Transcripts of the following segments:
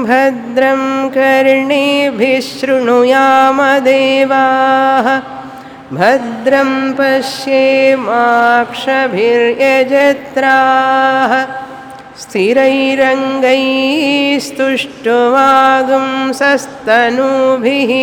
भद्रं कर्णेभिः शृणुयामदेवाः भद्रं पश्येमाक्षभिर्यजत्राः स्थिरैरङ्गैस्तुष्टुवागुंसस्तनूभिः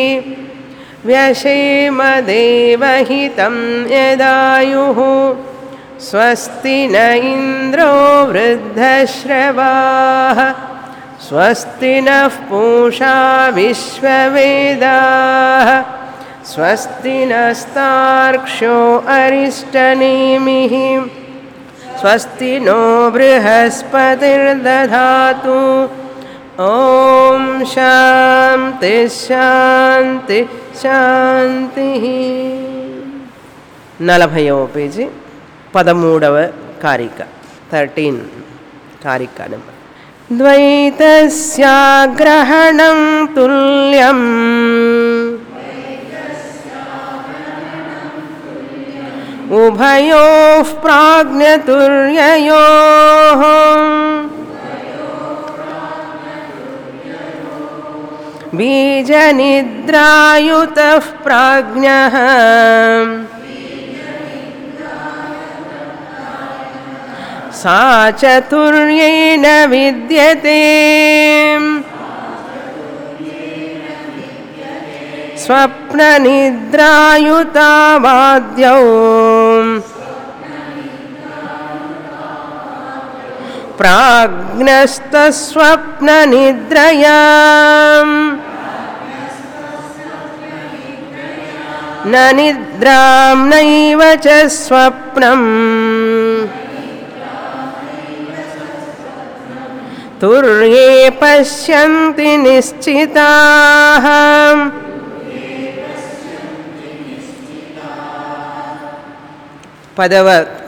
व्यशेमदेवहितं यदायुः स्वस्ति न इन्द्रो वृद्धश्रवाः स्वस्ति नः पूषा विश्ववेदाः स्वस्ति नस्तार्क्ष्यो अरिष्टनेमिः स्वस्ति नो बृहस्पतिर्दधातु ॐ शान्ति శాంతి శాంతి నలభైవ పేజీ పదమూడవ కారిక థర్టీన్ కారిక నెంబర్ ద్వైతస్యాగ్రహణం తుల్యం ఉభయోః ప్రాజ్ఞతుర్యయోः बीजनिद्रायुतः प्राज्ञः सा चतुर्येण विद्यते स्वप्ननिद्रायुतावाद्यौ प्राज्ञस्तस्वप्ननिद्रयाम् न निद्रां नैव च स्वप्नम् तुर्ये पश्यन्ति निश्चिताः పదవ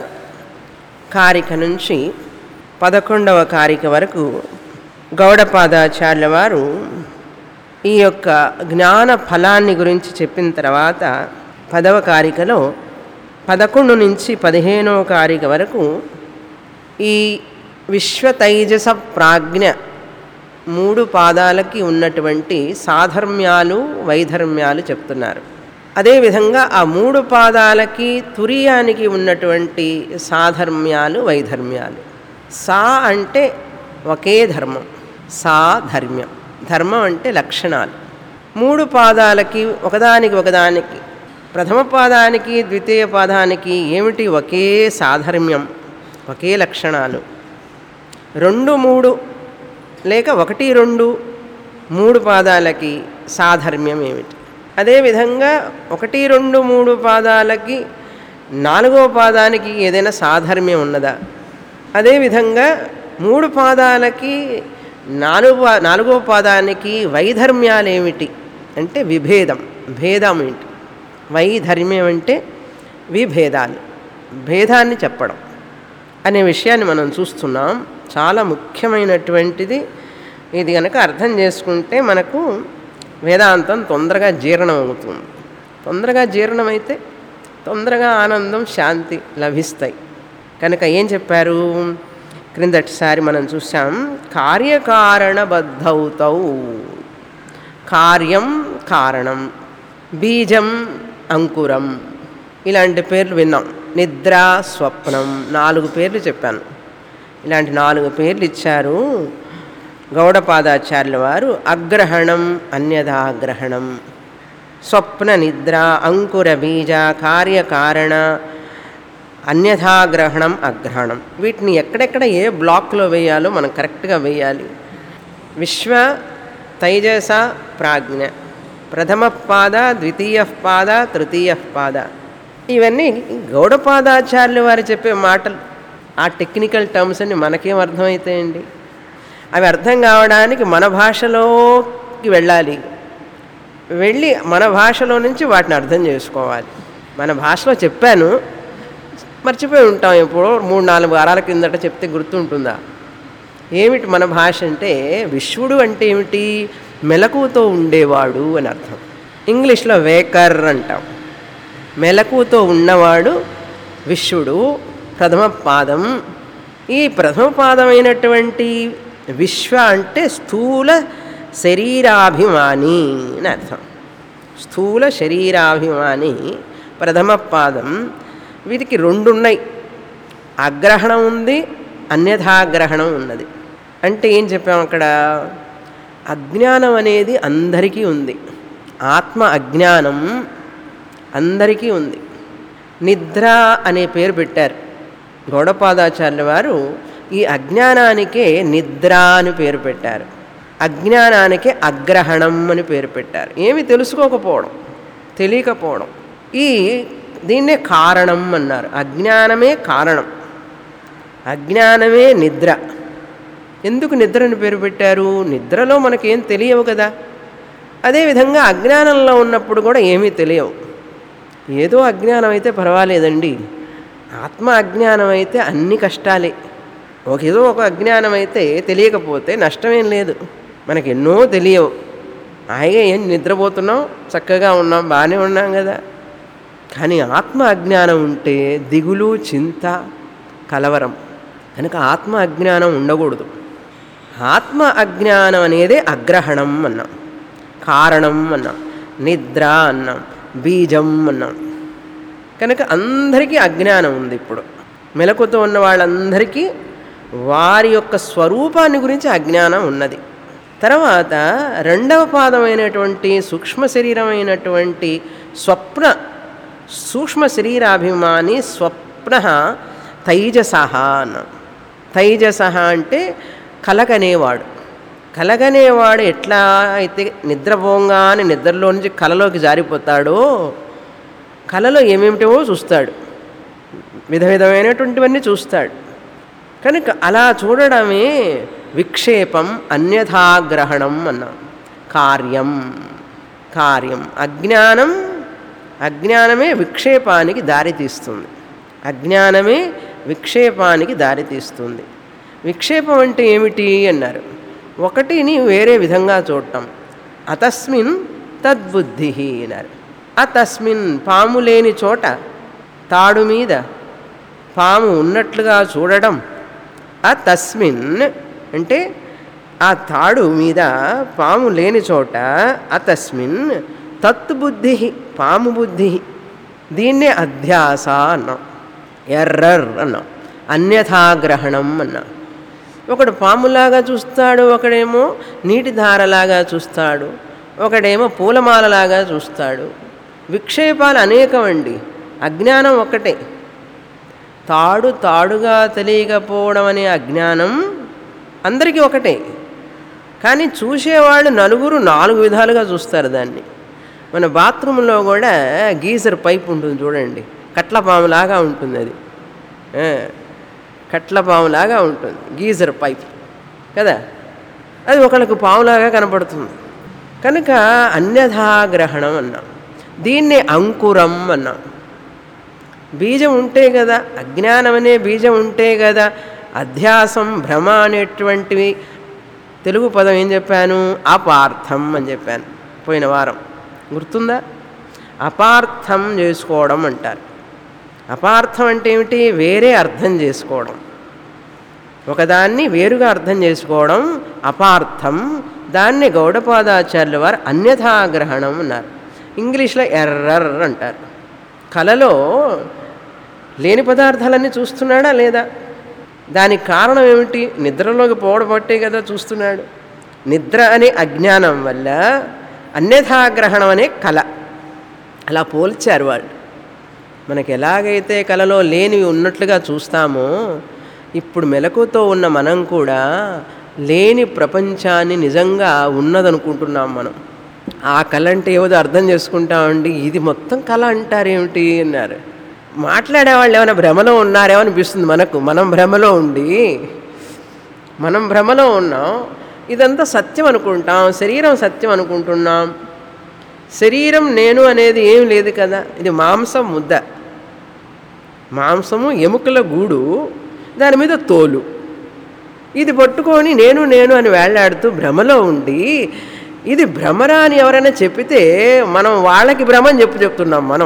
కారిక నుంచి పదకొండవ కారిక వరకు గౌడపాదాచార్యుల వారు ఈ యొక్క జ్ఞాన ఫలాన్ని గురించి చెప్పిన తర్వాత పదవ కారికలో పదకొండు నుంచి పదిహేనవ కారిక వరకు ఈ విశ్వతైజస ప్రాజ్ఞ మూడు పాదాలకి ఉన్నటువంటి సాధర్మ్యాలు వైధర్మ్యాలు చెప్తున్నారు అదేవిధంగా ఆ మూడు పాదాలకి తురియానికి ఉన్నటువంటి సాధర్మ్యాలు వైధర్మ్యాలు సా అంటే ఒకే ధర్మం సా ధర్మ్యం ధర్మం అంటే లక్షణాలు మూడు పాదాలకి ఒకదానికి ఒకదానికి ప్రథమ పాదానికి ద్వితీయ పాదానికి ఏమిటి ఒకే సాధర్మ్యం ఒకే లక్షణాలు రెండు మూడు లేక ఒకటి రెండు మూడు పాదాలకి సాధర్మ్యం ఏమిటి అదేవిధంగా ఒకటి రెండు మూడు పాదాలకి నాలుగో పాదానికి ఏదైనా సాధర్మ్యం ఉన్నదా అదేవిధంగా మూడు పాదాలకి నాలుగు నాలుగో పాదానికి వైధర్మ్యాలు ఏమిటి అంటే విభేదం భేదం ఏంటి వైధర్మ్యం అంటే విభేదాలు భేదాన్ని చెప్పడం అనే విషయాన్ని మనం చూస్తున్నాం చాలా ముఖ్యమైనటువంటిది ఇది కనుక అర్థం చేసుకుంటే మనకు వేదాంతం తొందరగా జీర్ణం అవుతుంది తొందరగా జీర్ణమైతే తొందరగా ఆనందం శాంతి లభిస్తాయి కనుక ఏం చెప్పారు క్రిందటిసారి మనం చూసాం కార్యకారణబద్ధౌతౌ కార్యం కారణం బీజం అంకురం ఇలాంటి పేర్లు విన్నాం నిద్ర స్వప్నం నాలుగు పేర్లు చెప్పాను ఇలాంటి నాలుగు పేర్లు ఇచ్చారు గౌడపాదాచార్యుల వారు అగ్రహణం అన్యథాగ్రహణం స్వప్న నిద్ర అంకుర బీజ కార్యకారణ అన్యథాగ్రహణం అగ్రహణం వీటిని ఎక్కడెక్కడ ఏ బ్లాక్లో వేయాలో మనం కరెక్ట్గా వేయాలి విశ్వ తైజస ప్రాజ్ఞ ప్రథమ పాద ద్వితీయ పాద తృతీయ పాద ఇవన్నీ గౌడపాదాచార్యులు వారు చెప్పే మాటలు ఆ టెక్నికల్ టర్మ్స్ అన్ని మనకేం అర్థమవుతాయండి అవి అర్థం కావడానికి మన భాషలోకి వెళ్ళాలి వెళ్ళి మన భాషలో నుంచి వాటిని అర్థం చేసుకోవాలి మన భాషలో చెప్పాను మర్చిపోయి ఉంటాం ఎప్పుడో మూడు నాలుగు వారాల కిందట చెప్తే గుర్తుంటుందా ఏమిటి మన భాష అంటే విశ్వడు అంటే ఏమిటి మెలకువతో ఉండేవాడు అని అర్థం ఇంగ్లీష్లో వేకర్ అంటాం మెలకువతో ఉన్నవాడు విశ్వడు ప్రథమ పాదం ఈ ప్రథమ పాదమైనటువంటి విశ్వ అంటే స్థూల శరీరాభిమాని అని అర్థం స్థూల శరీరాభిమాని ప్రథమ పాదం వీటికి రెండు ఉన్నాయి అగ్రహణం ఉంది అన్యథాగ్రహణం ఉన్నది అంటే ఏం చెప్పాం అక్కడ అజ్ఞానం అనేది అందరికీ ఉంది ఆత్మ అజ్ఞానం అందరికీ ఉంది నిద్ర అనే పేరు పెట్టారు గౌడపాదాచార్యుల వారు ఈ అజ్ఞానానికే నిద్ర అని పేరు పెట్టారు అజ్ఞానానికే అగ్రహణం అని పేరు పెట్టారు ఏమి తెలుసుకోకపోవడం తెలియకపోవడం ఈ దీన్నే కారణం అన్నారు అజ్ఞానమే కారణం అజ్ఞానమే నిద్ర ఎందుకు నిద్రని పేరు పెట్టారు నిద్రలో మనకేం తెలియవు కదా అదేవిధంగా అజ్ఞానంలో ఉన్నప్పుడు కూడా ఏమీ తెలియవు ఏదో అజ్ఞానం అయితే పర్వాలేదండి ఆత్మ అజ్ఞానం అయితే అన్ని కష్టాలే ఒక ఏదో ఒక అజ్ఞానం అయితే తెలియకపోతే నష్టమేం లేదు మనకి ఎన్నో తెలియవు హాయిగా ఏం నిద్రపోతున్నాం చక్కగా ఉన్నాం బాగానే ఉన్నాం కదా కానీ ఆత్మ అజ్ఞానం ఉంటే దిగులు చింత కలవరం కనుక ఆత్మ అజ్ఞానం ఉండకూడదు ఆత్మ అజ్ఞానం అనేదే అగ్రహణం అన్నాం కారణం అన్నాం నిద్ర అన్నాం బీజం అన్నాం కనుక అందరికీ అజ్ఞానం ఉంది ఇప్పుడు మెలకుతో ఉన్న వాళ్ళందరికీ వారి యొక్క స్వరూపాన్ని గురించి అజ్ఞానం ఉన్నది తర్వాత రెండవ పాదమైనటువంటి సూక్ష్మ శరీరమైనటువంటి స్వప్న సూక్ష్మ శరీరాభిమాని స్వప్న తైజస అన్నాం తైజస అంటే కలగనేవాడు కలగనేవాడు ఎట్లా అయితే నిద్రపోగానే నిద్రలో నుంచి కలలోకి జారిపోతాడో కలలో ఏమేమిటో చూస్తాడు విధ విధమైనటువంటివన్నీ చూస్తాడు కనుక అలా చూడడమే విక్షేపం అన్యథాగ్రహణం అన్నాం కార్యం కార్యం అజ్ఞానం అజ్ఞానమే విక్షేపానికి దారితీస్తుంది అజ్ఞానమే విక్షేపానికి దారితీస్తుంది విక్షేపం అంటే ఏమిటి అన్నారు ఒకటిని వేరే విధంగా చూడటం అతస్మిన్ తద్బుద్ధి అన్నారు అతస్మిన్ పాము లేని చోట తాడు మీద పాము ఉన్నట్లుగా చూడడం ఆ తస్మిన్ అంటే ఆ తాడు మీద పాము లేని చోట అతస్మిన్ తత్బుద్ధి పాము బుద్ధి దీన్నే అధ్యాస అన్నాం ఎర్రర్ అన్నాం అన్యథాగ్రహణం అన్నాం ఒకడు పాములాగా చూస్తాడు ఒకడేమో నీటి ధారలాగా చూస్తాడు ఒకడేమో పూలమాలలాగా చూస్తాడు విక్షేపాలు అనేకమండి అజ్ఞానం ఒకటే తాడు తాడుగా తెలియకపోవడం అనే అజ్ఞానం అందరికీ ఒకటే కానీ చూసేవాళ్ళు నలుగురు నాలుగు విధాలుగా చూస్తారు దాన్ని మన బాత్రూంలో కూడా గీజర్ పైప్ ఉంటుంది చూడండి కట్ల పాములాగా ఉంటుంది అది ఆ, కట్ల పాములాగా ఉంటుంది గీజర్ పైప్ కదా అది ఒకళ్ళకు పాములాగా కనపడుతుంది కనుక అన్యథాగ్రహణం అన్నాం దీన్నే అంకురం అన్నాం బీజం ఉంటే కదా అజ్ఞానం అనే బీజం ఉంటే కదా అధ్యాసం భ్రమ అనేటువంటివి తెలుగు పదం ఏం చెప్పాను అపార్థం అని చెప్పాను పోయిన వారం గుర్తుందా అపార్థం చేసుకోవడం అంటారు అపార్థం అంటే ఏమిటి వేరే అర్థం చేసుకోవడం ఒకదాన్ని వేరుగా అర్థం చేసుకోవడం అపార్థం దాన్ని గౌడపాదాచార్యుల వారు అన్యథాగ్రహణం అన్నారు ఇంగ్లీష్లో ఎర్రర్ అంటారు కలలో లేని పదార్థాలన్నీ చూస్తున్నాడా లేదా దానికి కారణం ఏమిటి నిద్రలోకి పోవడం బట్టే కదా చూస్తున్నాడు నిద్ర అనే అజ్ఞానం వల్ల అన్యథాగ్రహణం అనే కళ అలా పోల్చారు వాళ్ళు మనకి ఎలాగైతే కలలో లేనివి ఉన్నట్లుగా చూస్తామో ఇప్పుడు మెలకుతో ఉన్న మనం కూడా లేని ప్రపంచాన్ని నిజంగా ఉన్నదనుకుంటున్నాం మనం ఆ కళ అంటే ఏదో అర్థం చేసుకుంటామండి ఇది మొత్తం కళ అంటారేమిటి అన్నారు మాట్లాడేవాళ్ళు ఏమైనా భ్రమలో ఉన్నారేమో అనిపిస్తుంది మనకు మనం భ్రమలో ఉండి మనం భ్రమలో ఉన్నాం ఇదంతా సత్యం అనుకుంటాం శరీరం సత్యం అనుకుంటున్నాం శరీరం నేను అనేది ఏం లేదు కదా ఇది మాంసం ముద్ద మాంసము ఎముకల గూడు దాని మీద తోలు ఇది పట్టుకొని నేను నేను అని వేళ్లాడుతూ భ్రమలో ఉండి ఇది భ్రమరా అని ఎవరైనా చెప్పితే మనం వాళ్ళకి భ్రమ అని చెప్పు చెప్తున్నాం మనం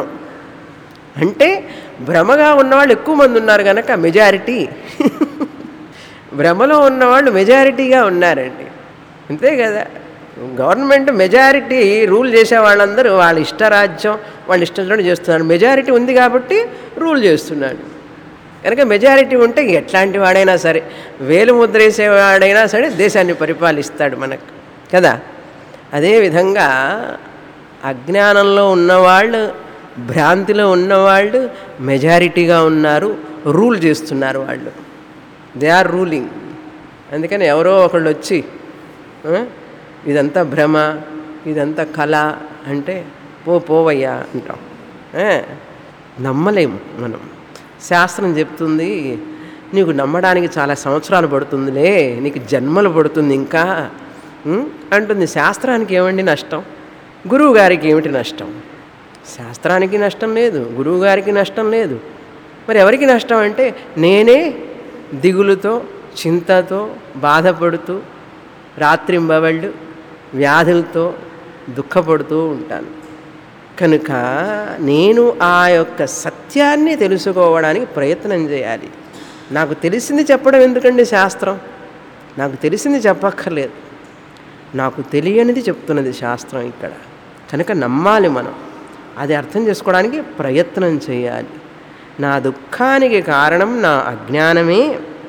అంటే భ్రమగా ఉన్నవాళ్ళు ఎక్కువ మంది ఉన్నారు కనుక మెజారిటీ భ్రమలో ఉన్నవాళ్ళు మెజారిటీగా ఉన్నారండి అంతే కదా గవర్నమెంట్ మెజారిటీ రూల్ చేసే వాళ్ళందరూ వాళ్ళ ఇష్టరాజ్యం వాళ్ళ ఇష్టం చేస్తున్నారు మెజారిటీ ఉంది కాబట్టి రూల్ చేస్తున్నాడు కనుక మెజారిటీ ఉంటే ఎట్లాంటి వాడైనా సరే వేలు ముద్రేసేవాడైనా సరే దేశాన్ని పరిపాలిస్తాడు మనకు కదా అదేవిధంగా అజ్ఞానంలో ఉన్నవాళ్ళు భ్రాంతిలో ఉన్నవాళ్ళు మెజారిటీగా ఉన్నారు రూల్ చేస్తున్నారు వాళ్ళు దే ఆర్ రూలింగ్ అందుకని ఎవరో ఒకళ్ళు వచ్చి "ఆ, ఇదంతా భ్రమ ఇదంతా కళ అంటే పో పోవయ్యా అంటాం ఆ, నమ్మలేము మనం శాస్త్రం చెప్తుంది నీకు నమ్మడానికి చాలా సంవత్సరాలు పడుతుందిలే నీకు జన్మలు పడుతుంది ఇంకా ఉం? అంటుంది శాస్త్రానికి ఏమండి నష్టం గురువు గారికి ఏమిటి నష్టం శాస్త్రానికి నష్టం లేదు గురువు గారికి నష్టం లేదు మరి ఎవరికి నష్టం అంటే నేనే దిగులుతో చింతతో బాధపడుతూ రాత్రింబవళ్ళు వ్యాధులతో దుఃఖపడుతూ ఉంటాను కనుక నేను ఆ యొక్క సత్యాన్ని తెలుసుకోవడానికి ప్రయత్నం చేయాలి నాకు తెలిసింది చెప్పడం ఎందుకండి శాస్త్రం నాకు తెలిసింది చెప్పక్కర్లేదు నాకు తెలియనిది చెప్తున్నది శాస్త్రం ఇక్కడ కనుక నమ్మాలి మనం అది అర్థం చేసుకోవడానికి ప్రయత్నం చేయాలి నా దుఃఖానికి కారణం నా అజ్ఞానమే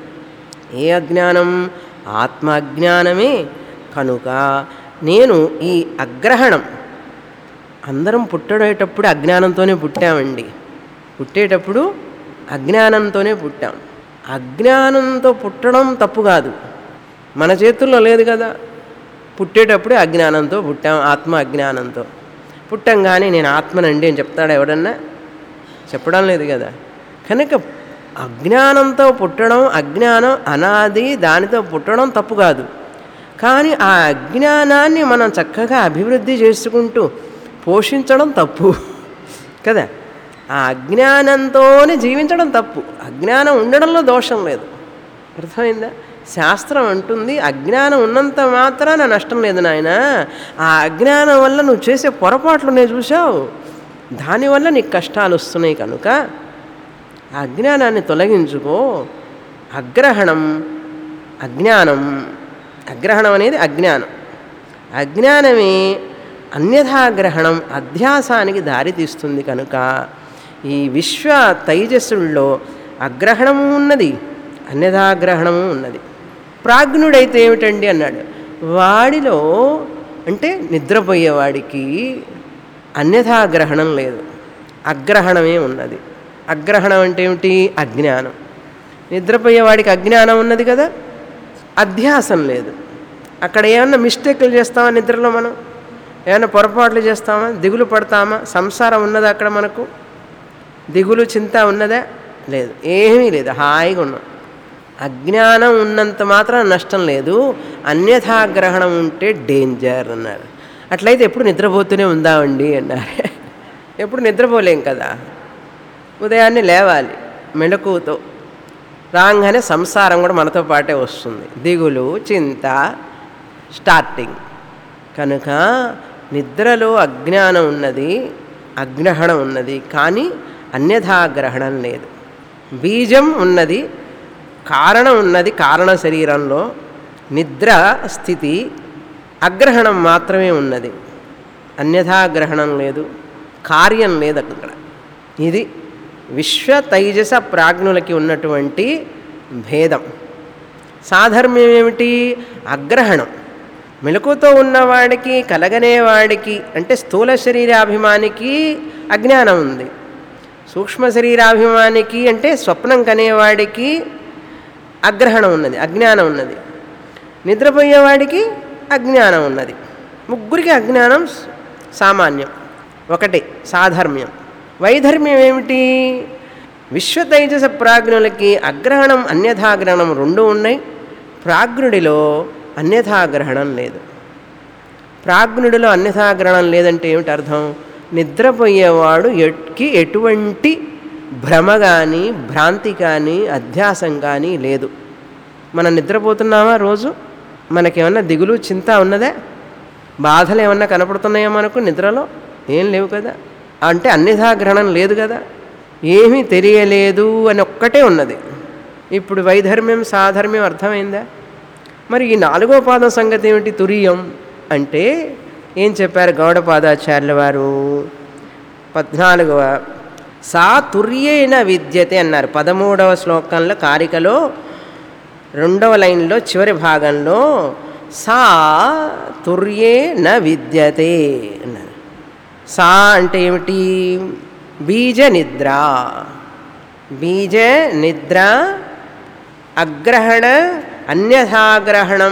ఏ అజ్ఞానం ఆత్మ అజ్ఞానమే కనుక నేను ఈ అగ్రహణం అందరం పుట్టడేటప్పుడు అజ్ఞానంతోనే పుట్టామండి పుట్టేటప్పుడు అజ్ఞానంతోనే పుట్టాం అజ్ఞానంతో పుట్టడం తప్పు కాదు మన చేతుల్లో లేదు కదా పుట్టేటప్పుడే అజ్ఞానంతో పుట్టాం ఆత్మ అజ్ఞానంతో పుట్టంగానే నేను ఆత్మనండి అని చెప్తాడు ఎవడన్నా చెప్పడం లేదు కదా కనుక అజ్ఞానంతో పుట్టడం అజ్ఞానం అనాది దానితో పుట్టడం తప్పు కాదు కానీ ఆ అజ్ఞానాన్ని మనం చక్కగా అభివృద్ధి చేసుకుంటూ పోషించడం తప్పు కదా ఆ అజ్ఞానంతోనే జీవించడం తప్పు అజ్ఞానం ఉండడంలో దోషం లేదు అర్థమైందా శాస్త్రం అంటుంది అజ్ఞానం ఉన్నంత మాత్రాన నష్టం లేదు నాయన ఆ అజ్ఞానం వల్ల నువ్వు చేసే పొరపాట్లు నేను చూసావు దానివల్ల నీకు కష్టాలు వస్తున్నాయి కనుక ఆ అజ్ఞానాన్ని తొలగించుకో అగ్రహణం అజ్ఞానం అగ్రహణం అనేది అజ్ఞానం అజ్ఞానమే అన్యథాగ్రహణం అధ్యాసానికి దారితీస్తుంది కనుక ఈ విశ్వ తైజస్సుల్లో అగ్రహణము ఉన్నది అన్యథాగ్రహణము ఉన్నది ప్రాజ్ఞుడైతే ఏమిటండి అన్నాడు వాడిలో అంటే నిద్రపోయేవాడికి అన్యథాగ్రహణం లేదు అగ్రహణమే ఉన్నది అగ్రహణం అంటే ఏమిటి అజ్ఞానం నిద్రపోయేవాడికి అజ్ఞానం ఉన్నది కదా అధ్యాసం లేదు అక్కడ ఏమన్నా మిస్టేక్లు చేస్తామా నిద్రలో మనం ఏమైనా పొరపాట్లు చేస్తామా దిగులు పడతామా సంసారం ఉన్నదా అక్కడ మనకు దిగులు చింత ఉన్నదా లేదు ఏమీ లేదు హాయిగా ఉన్నాం అజ్ఞానం ఉన్నంత మాత్రం నష్టం లేదు అన్యథాగ్రహణం ఉంటే డేంజర్ అన్నారు అట్లయితే ఎప్పుడు నిద్రపోతూనే ఉందామండి అన్నారు ఎప్పుడు నిద్రపోలేం కదా ఉదయాన్నే లేవాలి మెలకువతో రాగానే సంసారం కూడా మనతో పాటే వస్తుంది దిగులు చింత స్టార్టింగ్ కనుక నిద్రలో అజ్ఞానం ఉన్నది అగ్రహణం ఉన్నది కానీ అన్యథాగ్రహణం లేదు బీజం ఉన్నది కారణం ఉన్నది కారణ శరీరంలో నిద్ర స్థితి అగ్రహణం మాత్రమే ఉన్నది అన్యథాగ్రహణం లేదు కార్యం లేదు అక్కడ ఇది విశ్వ తైజస ప్రాజ్ఞులకి ఉన్నటువంటి భేదం సాధర్మ్యం ఏమిటి అగ్రహణం మెలకుతో ఉన్నవాడికి కలగనేవాడికి అంటే స్థూల శరీరాభిమానికి అజ్ఞానం ఉంది సూక్ష్మ శరీరాభిమానికి అంటే స్వప్నం కనేవాడికి అగ్రహణం ఉన్నది అజ్ఞానం ఉన్నది నిద్రపోయేవాడికి అజ్ఞానం ఉన్నది ముగ్గురికి అజ్ఞానం సామాన్యం ఒకటి సాధర్మ్యం వైధర్మ్యం ఏమిటి విశ్వతైజస ప్రాజ్ఞులకి అగ్రహణం అన్యథాగ్రహణం రెండు ఉన్నాయి ప్రాజ్ఞుడిలో అన్యథాగ్రహణం లేదు ప్రాజ్ఞుడిలో అన్యథాగ్రహణం లేదంటే ఏమిటి అర్థం నిద్రపోయేవాడు ఎట్కి ఎటువంటి భ్రమ కానీ భ్రాంతి కానీ అధ్యాసం కానీ లేదు మనం నిద్రపోతున్నామా రోజు మనకేమన్నా దిగులు చింత ఉన్నదా బాధలు ఏమన్నా కనపడుతున్నాయా మనకు నిద్రలో ఏం లేవు కదా అంటే అన్యథాగ్రహణం లేదు కదా ఏమీ తెలియలేదు అని ఒక్కటే ఉన్నది ఇప్పుడు వైధర్మ్యం సాధర్మ్యం అర్థమైందా మరి ఈ నాలుగో పాదం సంగతి ఏమిటి తురియం అంటే ఏం చెప్పారు గౌడపాదాచార్యుల వారు పద్నాలుగవ సా తుర్యేన విద్యతే అన్నారు పదమూడవ శ్లోకంలో కారికలో రెండవ లైన్లో చివరి భాగంలో సా తుర్యే న విద్యతే అన్నారు సా అంటే ఏమిటి బీజ నిద్ర బీజ నిద్ర అగ్రహణ అన్యథాగ్రహణం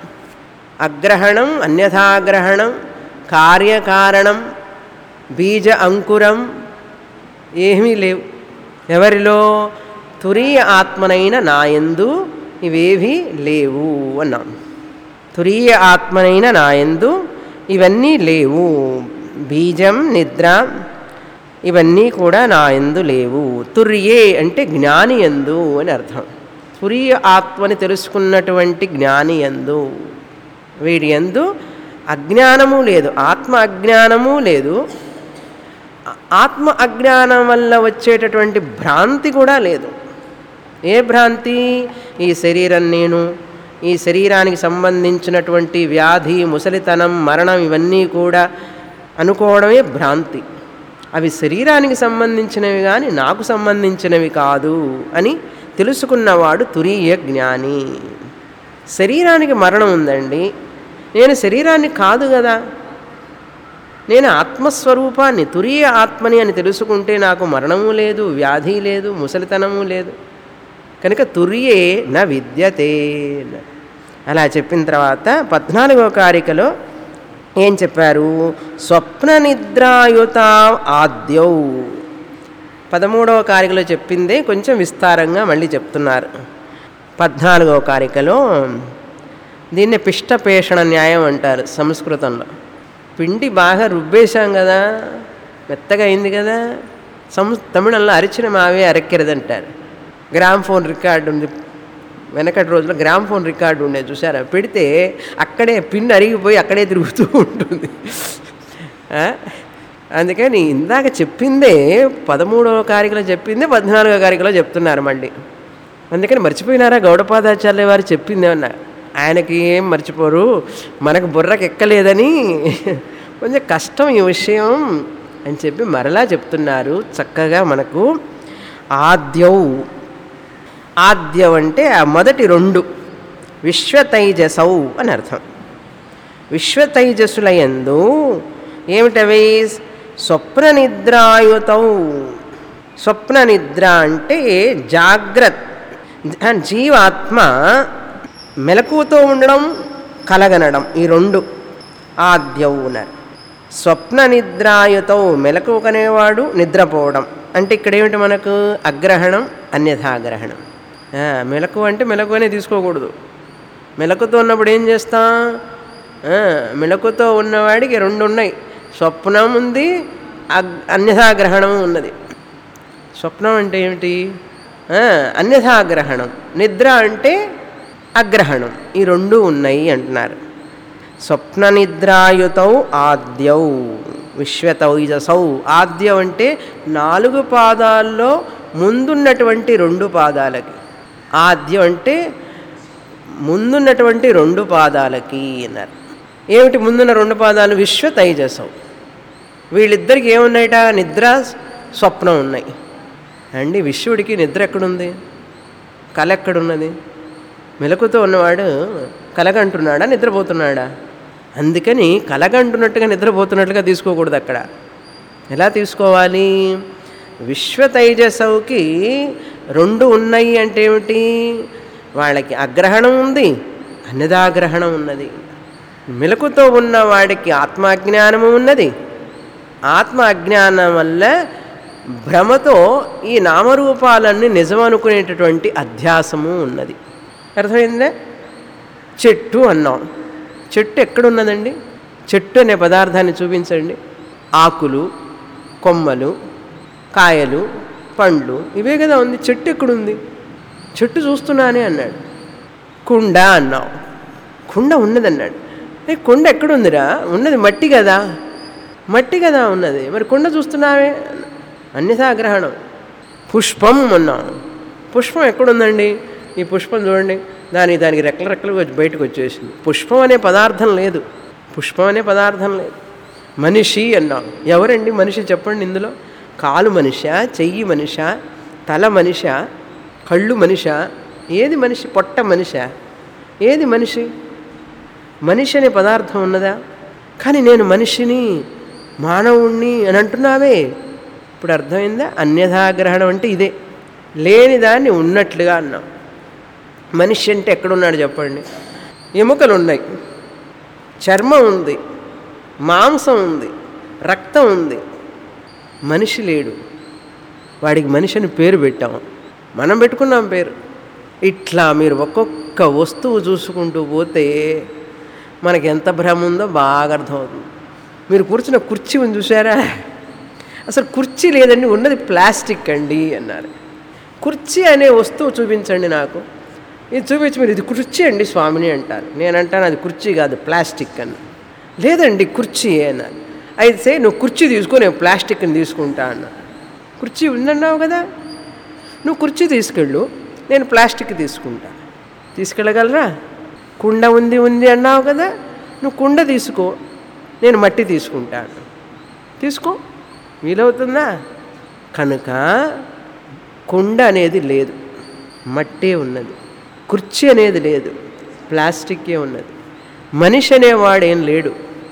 అగ్రహణం అన్యథాగ్రహణం కార్యకారణం బీజ అంకురం ఏమీ లేవు ఎవరిలో తురీయ ఆత్మనైన నాయందు ఇవేవి లేవు అన్నాం తురీయ ఆత్మనైన నాయందు ఇవన్నీ లేవు బీజం నిద్ర ఇవన్నీ కూడా నా ఎందు లేవు తుర్యే అంటే జ్ఞాని ఎందు అని అర్థం తురియ ఆత్మని తెలుసుకున్నటువంటి జ్ఞాని ఎందు వీడి ఎందు అజ్ఞానము లేదు ఆత్మ అజ్ఞానము లేదు ఆత్మ అజ్ఞానం వల్ల వచ్చేటటువంటి భ్రాంతి కూడా లేదు ఏ భ్రాంతి ఈ శరీరం నేను ఈ శరీరానికి సంబంధించినటువంటి వ్యాధి ముసలితనం మరణం ఇవన్నీ కూడా అనుకోవడమే భ్రాంతి అవి శరీరానికి సంబంధించినవి కానీ నాకు సంబంధించినవి కాదు అని తెలుసుకున్నవాడు తురీయ జ్ఞాని శరీరానికి మరణం ఉందండి నేను శరీరాన్ని కాదు కదా నేను ఆత్మస్వరూపాన్ని తురీయ ఆత్మని అని తెలుసుకుంటే నాకు మరణము లేదు వ్యాధి లేదు ముసలితనము లేదు కనుక తురియే న విద్యతే అలా చెప్పిన తర్వాత పద్నాలుగో కారికలో ఏం చెప్పారు స్వప్న నిద్రాయుత ఆద్యౌ పదమూడవ కారికలో చెప్పిందే కొంచెం విస్తారంగా మళ్ళీ చెప్తున్నారు పద్నాలుగవ కారికలో దీన్ని పిష్టపేషణ న్యాయం అంటారు సంస్కృతంలో పిండి బాగా రుబ్బేశాం కదా మెత్తగా అయింది కదా సం తమిళంలో అరిచిన మావే అరక్కిరదంటారు గ్రామ్ ఫోన్ రికార్డు ఉంది వెనకటి రోజుల్లో గ్రామ్ ఫోన్ రికార్డు ఉండేది చూసారా పెడితే అక్కడే పిన్ అరిగిపోయి అక్కడే తిరుగుతూ ఉంటుంది ఆ? అందుకని ఇందాక చెప్పిందే పదమూడవ కారికలో చెప్పిందే పద్నాలుగో కారికలో చెప్తున్నారు మళ్ళీ అందుకని మర్చిపోయినారా గౌడపాదాచార్య వారు చెప్పింది ఏమన్నా ఆయనకి ఏం మర్చిపోరు మనకు బుర్రకు ఎక్కలేదని కొంచెం కష్టం ఈ విషయం అని చెప్పి మరలా చెప్తున్నారు చక్కగా మనకు ఆద్యౌ ఆద్యం అంటే ఆ మొదటి రెండు విశ్వతైజసౌ అని అర్థం విశ్వతైజసులయందు ఏమిటవి స్వప్న నిద్రాయుతౌ స్వప్న నిద్ర అంటే జాగ్రత్త జీవాత్మ మెలకువతో ఉండడం కలగనడం ఈ రెండు ఆద్యవునర్ స్వప్న నిద్రాయుతౌ మెలకు కనేవాడు నిద్రపోవడం అంటే ఇక్కడ ఏమిటి మనకు అగ్రహణం అన్యథాగ్రహణం ఆ, మెలకు అంటే మెలకు అనే తీసుకోకూడదు మెలకుతో ఉన్నప్పుడు ఏం చేస్తాం ఆ, మెలకుతో ఉన్నవాడికి రెండు ఉన్నాయి స్వప్నం ఉంది అగ్ అన్యథాగ్రహణం ఉన్నది స్వప్నం అంటే ఏమిటి ఆ, అన్యథాగ్రహణం నిద్ర అంటే అగ్రహణం ఈ రెండు ఉన్నాయి అంటున్నారు స్వప్న నిద్రాయుతౌ ఆద్యౌ విశ్వతౌజసౌ ఆద్యం అంటే నాలుగు పాదాల్లో ముందున్నటువంటి రెండు పాదాలకి ఆద్యం అంటే ముందున్నటువంటి రెండు పాదాలకి అన్నారు ఏమిటి ముందున్న రెండు పాదాలు విశ్వ తైజసం వీళ్ళిద్దరికి ఏమున్నాయట నిద్ర స్వప్నం ఉన్నాయి అండి విశ్వడికి నిద్ర ఎక్కడుంది కళ ఎక్కడున్నది మెలకుతో ఉన్నవాడు కలగంటున్నాడా నిద్రపోతున్నాడా అందుకని కలగంటున్నట్టుగా నిద్రపోతున్నట్లుగా తీసుకోకూడదు అక్కడ ఎలా తీసుకోవాలి విశ్వ తైజసవుకి రెండు ఉన్నాయి అంటే ఏమిటి వాళ్ళకి అగ్రహణం ఉంది అన్నదాగ్రహణం ఉన్నది మెలకుతో ఉన్న వాడికి ఆత్మాజ్ఞానము ఉన్నది ఆత్మ అజ్ఞానం వల్ల భ్రమతో ఈ నామరూపాలన్నీ నిజమనుకునేటటువంటి అధ్యాసము ఉన్నది అర్థమైందా చెట్టు అన్నాం చెట్టు ఎక్కడున్నదండి చెట్టు అనే పదార్థాన్ని చూపించండి ఆకులు కొమ్మలు కాయలు పండ్లు ఇవే కదా ఉంది చెట్టు ఎక్కడుంది చెట్టు చూస్తున్నానే అన్నాడు కుండ అన్నావు కుండ ఉన్నదన్నాడు ఏ కుండ ఎక్కడుందిరా ఉన్నది మట్టి కదా మట్టి కదా ఉన్నది మరి కుండ చూస్తున్నావే అన్యథాగ్రహణం పుష్పం అన్నాం పుష్పం ఎక్కడుందండి ఈ పుష్పం చూడండి దాని దానికి రెక్కలు రెక్కలు వచ్చి బయటకు వచ్చేసింది పుష్పం అనే పదార్థం లేదు పుష్పం అనే పదార్థం లేదు మనిషి అన్నాం ఎవరండి మనిషి చెప్పండి ఇందులో కాలు మనిష చెయ్యి మనిష తల మనిష కళ్ళు మనిష ఏది మనిషి పొట్ట మనిష ఏది మనిషి మనిషి అనే పదార్థం ఉన్నదా కానీ నేను మనిషిని మానవుణ్ణి అని అంటున్నావే ఇప్పుడు అర్థమైందా అన్యథాగ్రహణం అంటే ఇదే లేని దాన్ని ఉన్నట్లుగా అన్నాం మనిషి అంటే ఎక్కడున్నాడు చెప్పండి ఎముకలు ఉన్నాయి చర్మం ఉంది మాంసం ఉంది రక్తం ఉంది మనిషి లేడు వాడికి మనిషి అని పేరు పెట్టాం మనం పెట్టుకున్నాం పేరు ఇట్లా మీరు ఒక్కొక్క వస్తువు చూసుకుంటూ పోతే మనకి ఎంత భ్రమ ఉందో బాగా అర్థమవుతుంది మీరు కూర్చున్న కుర్చీ ఉంది చూసారా అసలు కుర్చీ లేదండి ఉన్నది ప్లాస్టిక్ అండి అన్నారు కుర్చీ అనే వస్తువు చూపించండి నాకు ఇది చూపించి మీరు ఇది కుర్చీ అండి స్వామిని అంటారు నేను అంటాను అది కుర్చీ కాదు ప్లాస్టిక్ అన్న లేదండి కుర్చీ అన్నారు అయితే నువ్వు కుర్చీ తీసుకో నేను ప్లాస్టిక్ని తీసుకుంటా అన్నా కుర్చీ ఉందన్నావు కదా నువ్వు కుర్చీ తీసుకెళ్ళు నేను ప్లాస్టిక్ తీసుకుంటా తీసుకెళ్ళగలరా కుండ ఉంది ఉంది అన్నావు కదా నువ్వు కుండ తీసుకో నేను మట్టి తీసుకుంటాను తీసుకో వీలవుతుందా కనుక కుండ అనేది లేదు మట్టే ఉన్నది కుర్చీ అనేది లేదు ప్లాస్టిక్కే ఉన్నది మనిషి అనేవాడేం లేడు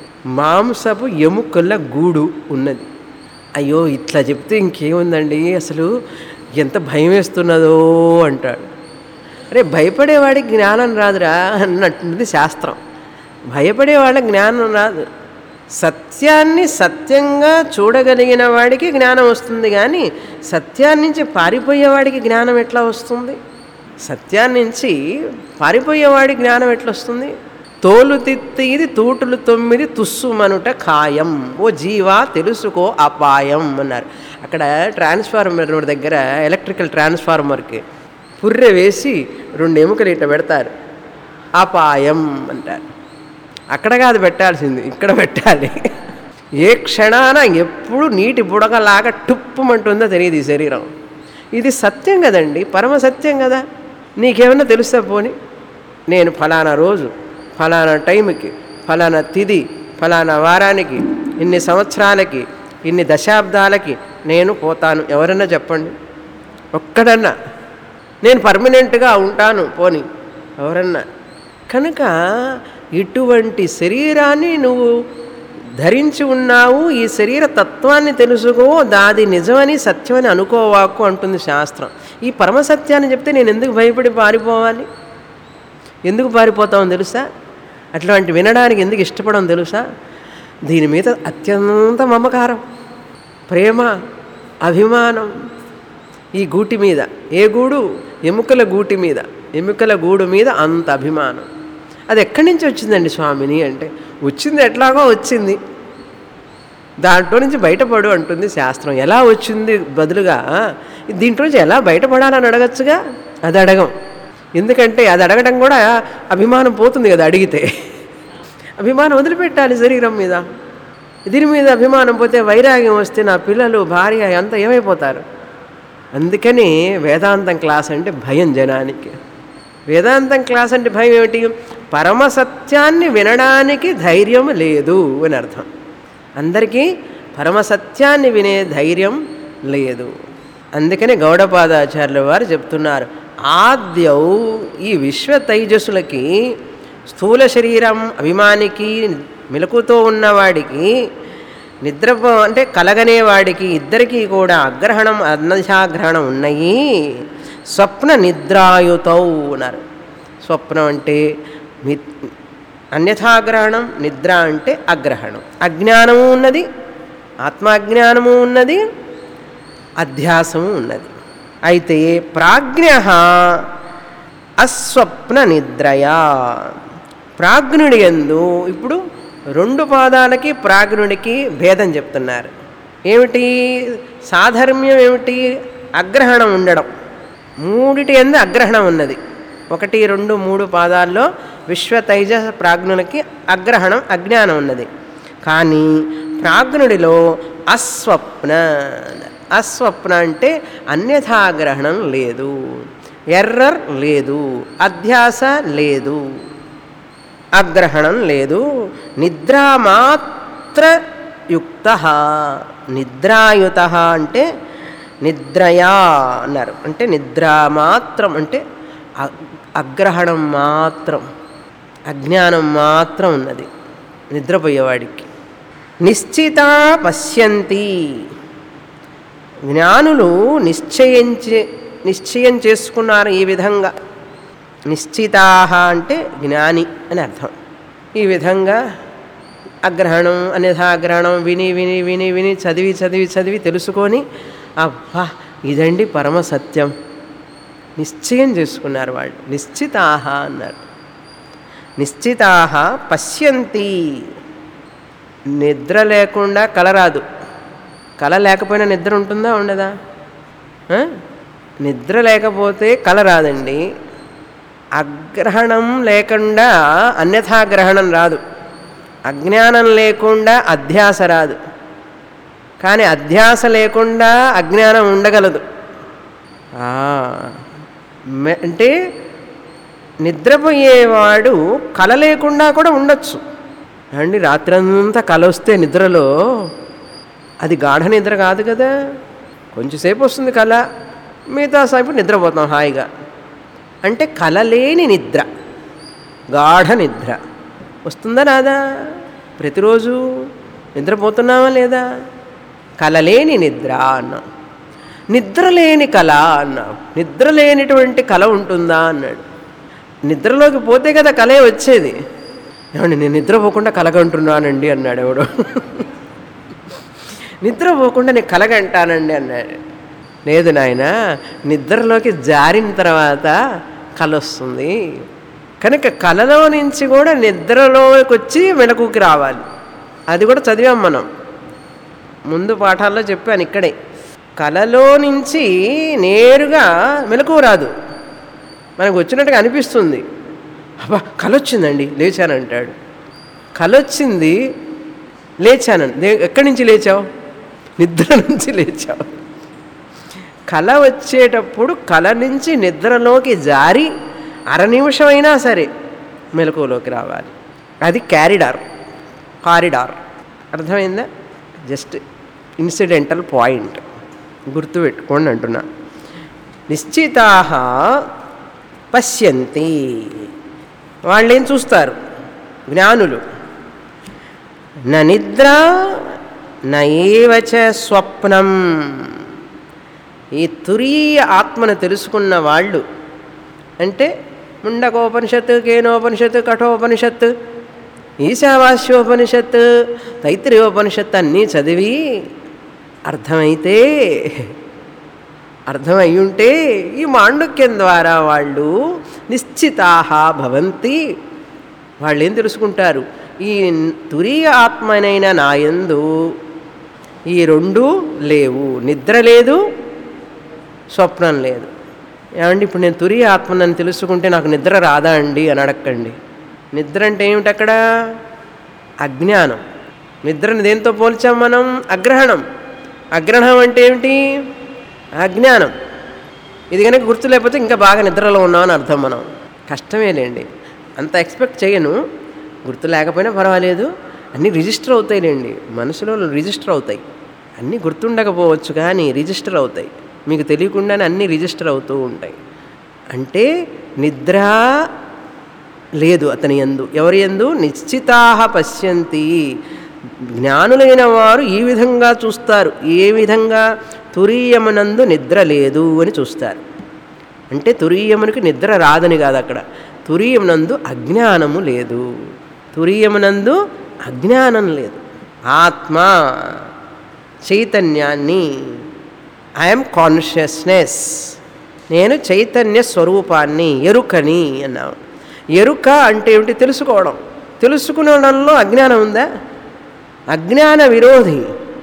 మాంసపు ఎముకల గూడు ఉన్నది అయ్యో ఇట్లా చెప్తే ఇంకేముందండి అసలు ఎంత భయం వేస్తున్నదో అంటాడు అరే భయపడేవాడికి జ్ఞానం రాదురా అన్నట్టుంది శాస్త్రం భయపడేవాళ్ళకి జ్ఞానం రాదు సత్యాన్ని సత్యంగా చూడగలిగిన వాడికి జ్ఞానం వస్తుంది కానీ సత్యాన్ని నుంచి పారిపోయేవాడికి జ్ఞానం ఎట్లా వస్తుంది సత్యాన్ని నుంచి పారిపోయేవాడి జ్ఞానం ఎట్లా వస్తుంది తోలు తిత్తిది తూటులు తొమ్మిది తుస్సుమనుట ఖాయం ఓ జీవా తెలుసుకో అపాయం అన్నారు అక్కడ ట్రాన్స్ఫార్మర్ దగ్గర ఎలక్ట్రికల్ ట్రాన్స్ఫార్మర్కి పుర్రె వేసి రెండు ఎముకలు ఇట్లా పెడతారు అపాయం అంటారు అక్కడ కాదు పెట్టాల్సింది ఇక్కడ పెట్టాలి ఏ క్షణాన ఎప్పుడు నీటి బుడగలాగా టుప్పుమంటుందో తెలియదు ఈ శరీరం ఇది సత్యం కదండి పరమ సత్యం కదా నీకేమన్నా తెలుస్తా పోని నేను ఫలానా రోజు ఫలానా టైంకి ఫలానా తిది ఫలానా వారానికి ఇన్ని సంవత్సరాలకి ఇన్ని దశాబ్దాలకి నేను పోతాను ఎవరన్నా చెప్పండి ఒక్కడన్నా నేను పర్మనెంట్గా ఉంటాను పోని ఎవరన్నా కనుక ఇటువంటి శరీరాన్ని నువ్వు ధరించి ఉన్నావు ఈ శరీర తత్వాన్ని తెలుసుకో దాది నిజమని సత్యమని అనుకోవాకు అంటుంది శాస్త్రం ఈ పరమసత్యాన్ని చెప్తే నేను ఎందుకు భయపడి పారిపోవాలి ఎందుకు పారిపోతామో తెలుసా అట్లాంటి వినడానికి ఎందుకు ఇష్టపడం తెలుసా దీని మీద అత్యంత మమకారం ప్రేమ అభిమానం ఈ గూటి మీద ఏ గూడు ఎముకల గూటి మీద ఎముకల గూడు మీద అంత అభిమానం అది ఎక్కడి నుంచి వచ్చిందండి స్వామిని అంటే వచ్చింది ఎట్లాగో వచ్చింది దాంట్లో నుంచి బయటపడు అంటుంది శాస్త్రం ఎలా వచ్చింది బదులుగా దీంట్లో నుంచి ఎలా బయటపడాలని అడగచ్చుగా అది అడగం ఎందుకంటే అది అడగడం కూడా అభిమానం పోతుంది కదా అడిగితే అభిమానం వదిలిపెట్టాలి శరీరం మీద దీని మీద అభిమానం పోతే వైరాగ్యం వస్తే నా పిల్లలు భార్య అంతా ఏమైపోతారు అందుకని వేదాంతం క్లాస్ అంటే భయం జనానికి వేదాంతం క్లాస్ అంటే భయం ఏమిటి పరమ సత్యాన్ని వినడానికి ధైర్యం లేదు అని అర్థం అందరికీ పరమ సత్యాన్ని వినే ధైర్యం లేదు అందుకని గౌడపాదాచార్యుల వారు చెప్తున్నారు ఆద్యౌ ఈ విశ్వ తైజస్సులకి స్థూల శరీరం అభిమానికి మెలకుతో ఉన్నవాడికి నిద్రపో అంటే కలగనేవాడికి ఇద్దరికీ కూడా అగ్రహణం అన్నశాగ్రహణం ఉన్నాయి స్వప్న నిద్రాయుతౌ అన్నారు స్వప్నం అంటే మి అన్యథాగ్రహణం నిద్ర అంటే అగ్రహణం అజ్ఞానము ఉన్నది ఆత్మాజ్ఞానము ఉన్నది అధ్యాసము ఉన్నది అయితే ప్రాజ్ఞ అస్వప్న నిద్రయా ప్రాజ్ఞుడి ఎందు ఇప్పుడు రెండు పాదాలకి ప్రాజ్ఞుడికి భేదం చెప్తున్నారు ఏమిటి సాధర్మ్యం ఏమిటి అగ్రహణం ఉండడం మూడిటి ఎందు అగ్రహణం ఉన్నది ఒకటి రెండు మూడు పాదాల్లో విశ్వ తైజ ప్రాజ్ఞులకి అగ్రహణం అజ్ఞానం ఉన్నది కానీ ప్రాజ్ఞుడిలో అస్వప్న అస్వప్న అంటే అన్యథాగ్రహణం లేదు ఎర్రర్ లేదు అధ్యాస లేదు అగ్రహణం లేదు నిద్రా మాత్ర యుక్త నిద్రాయుత అంటే నిద్రయా అన్నారు అంటే నిద్రా మాత్రం అంటే అ- అగ్రహణం మాత్రం అజ్ఞానం మాత్రం ఉన్నది నిద్రపోయేవాడికి నిశ్చిత పశ్యంతి జ్ఞానులు నిశ్చయించి నిశ్చయం చేసుకున్నారు ఈ విధంగా నిశ్చితాహ అంటే జ్ఞాని అని అర్థం ఈ విధంగా అగ్రహణం అన్యథాగ్రహణం విని విని విని విని చదివి చదివి చదివి తెలుసుకొని అబ్బా ఇదండి పరమ సత్యం నిశ్చయం చేసుకున్నారు వాళ్ళు నిశ్చితాహ అన్నారు నిశ్చితాహ పశ్యంతి నిద్ర లేకుండా కల రాదు కల లేకపోయినా నిద్ర ఉంటుందా ఉండదా ఆ? నిద్ర లేకపోతే కల రాదండి అగ్రహణం లేకుండా అన్యథాగ్రహణం రాదు అజ్ఞానం లేకుండా అధ్యాస రాదు కానీ అధ్యాస లేకుండా అజ్ఞానం ఉండగలదు ఆ, మె- అంటే నిద్రపోయేవాడు కల లేకుండా కూడా ఉండొచ్చు అండి రాత్రంతా కల వస్తే నిద్రలో అది గాఢ నిద్ర కాదు కదా కొంచెంసేపు వస్తుంది కళ మిగతా సేపు నిద్రపోతాం హాయిగా అంటే కలలేని నిద్ర గాఢ నిద్ర వస్తుందా రాదా ప్రతిరోజు నిద్రపోతున్నామా లేదా కలలేని నిద్ర అన్నాం నిద్రలేని కళ అన్నాం నిద్ర లేనిటువంటి కళ ఉంటుందా అన్నాడు నిద్రలోకి పోతే కదా కలే వచ్చేది ఏమండి నేను నిద్రపోకుండా కలగంటున్నానండి అన్నాడు ఎవడు నిద్రపోకుండా నేను కలగంటానండి అన్నాడు లేదు నాయన నిద్రలోకి జారిన తర్వాత కల వస్తుంది కనుక కలలో నుంచి కూడా నిద్రలోకి వచ్చి మెలకుకి రావాలి అది కూడా చదివాం మనం ముందు పాఠాల్లో చెప్పాను ఇక్కడే కలలో నుంచి నేరుగా మెలకు రాదు మనకు వచ్చినట్టుగా అనిపిస్తుంది అబ్బా కల వచ్చిందండి లేచానంటాడు కల వచ్చింది లేచాను దే- ఎక్కడి నుంచి లేచావు నిద్ర నుంచి లేచావు కళ వచ్చేటప్పుడు కళ నుంచి నిద్రలోకి జారి అర నిమిషమైనా సరే మెలకువలోకి రావాలి అది క్యారిడార్ కారిడార్ అర్థమైందా జస్ట్ ఇన్సిడెంటల్ పాయింట్ గుర్తుపెట్టుకోండి అంటున్నా నిశ్చితా పశ్యంతి వాళ్ళేం చూస్తారు జ్ఞానులు న నిద్ర నయేవచ స్వప్నం ఈ తురీయ ఆత్మను తెలుసుకున్న వాళ్ళు అంటే ముండకోపనిషత్ కేనోపనిషత్ కఠోపనిషత్ ఈశావాస్యోపనిషత్ తైత్రీయోపనిషత్ అన్నీ చదివి అర్థమైతే అర్థమయ్యుంటే ఈ మాండుక్యం ద్వారా వాళ్ళు నిశ్చితాహ భవంతి వాళ్ళు ఏం తెలుసుకుంటారు ఈ తురీయ ఆత్మనైన నాయందు ఈ రెండు లేవు నిద్ర లేదు స్వప్నం లేదు ఏమండి ఇప్పుడు నేను తురి ఆత్మనని తెలుసుకుంటే నాకు నిద్ర రాదా అండి అని అడక్కండి నిద్ర అంటే ఏమిటి అక్కడ అజ్ఞానం నిద్రని దేంతో పోల్చాం మనం అగ్రహణం అగ్రహణం అంటే ఏమిటి అజ్ఞానం ఇది కనుక గుర్తు లేకపోతే ఇంకా బాగా నిద్రలో ఉన్నామని అర్థం మనం కష్టమేలేండి అంత ఎక్స్పెక్ట్ చేయను గుర్తు లేకపోయినా పర్వాలేదు అన్నీ రిజిస్టర్ అవుతాయిలేండి మనసులో రిజిస్టర్ అవుతాయి అన్నీ గుర్తుండకపోవచ్చు కానీ రిజిస్టర్ అవుతాయి మీకు తెలియకుండానే అన్నీ రిజిస్టర్ అవుతూ ఉంటాయి అంటే నిద్ర లేదు అతని ఎందు ఎవరి ఎందు నిశ్చితాహ పశ్యంతి జ్ఞానులైన వారు ఈ విధంగా చూస్తారు ఏ విధంగా తురీయమునందు నిద్ర లేదు అని చూస్తారు అంటే తురీయమునికి నిద్ర రాదని కాదు అక్కడ తురీయమునందు అజ్ఞానము లేదు తురీయమునందు అజ్ఞానం లేదు ఆత్మ చైతన్యాన్ని ఐఎమ్ కాన్షియస్నెస్ నేను చైతన్య స్వరూపాన్ని ఎరుకని అన్నాం ఎరుక అంటే ఏమిటి తెలుసుకోవడం తెలుసుకునడంలో అజ్ఞానం ఉందా అజ్ఞాన విరోధి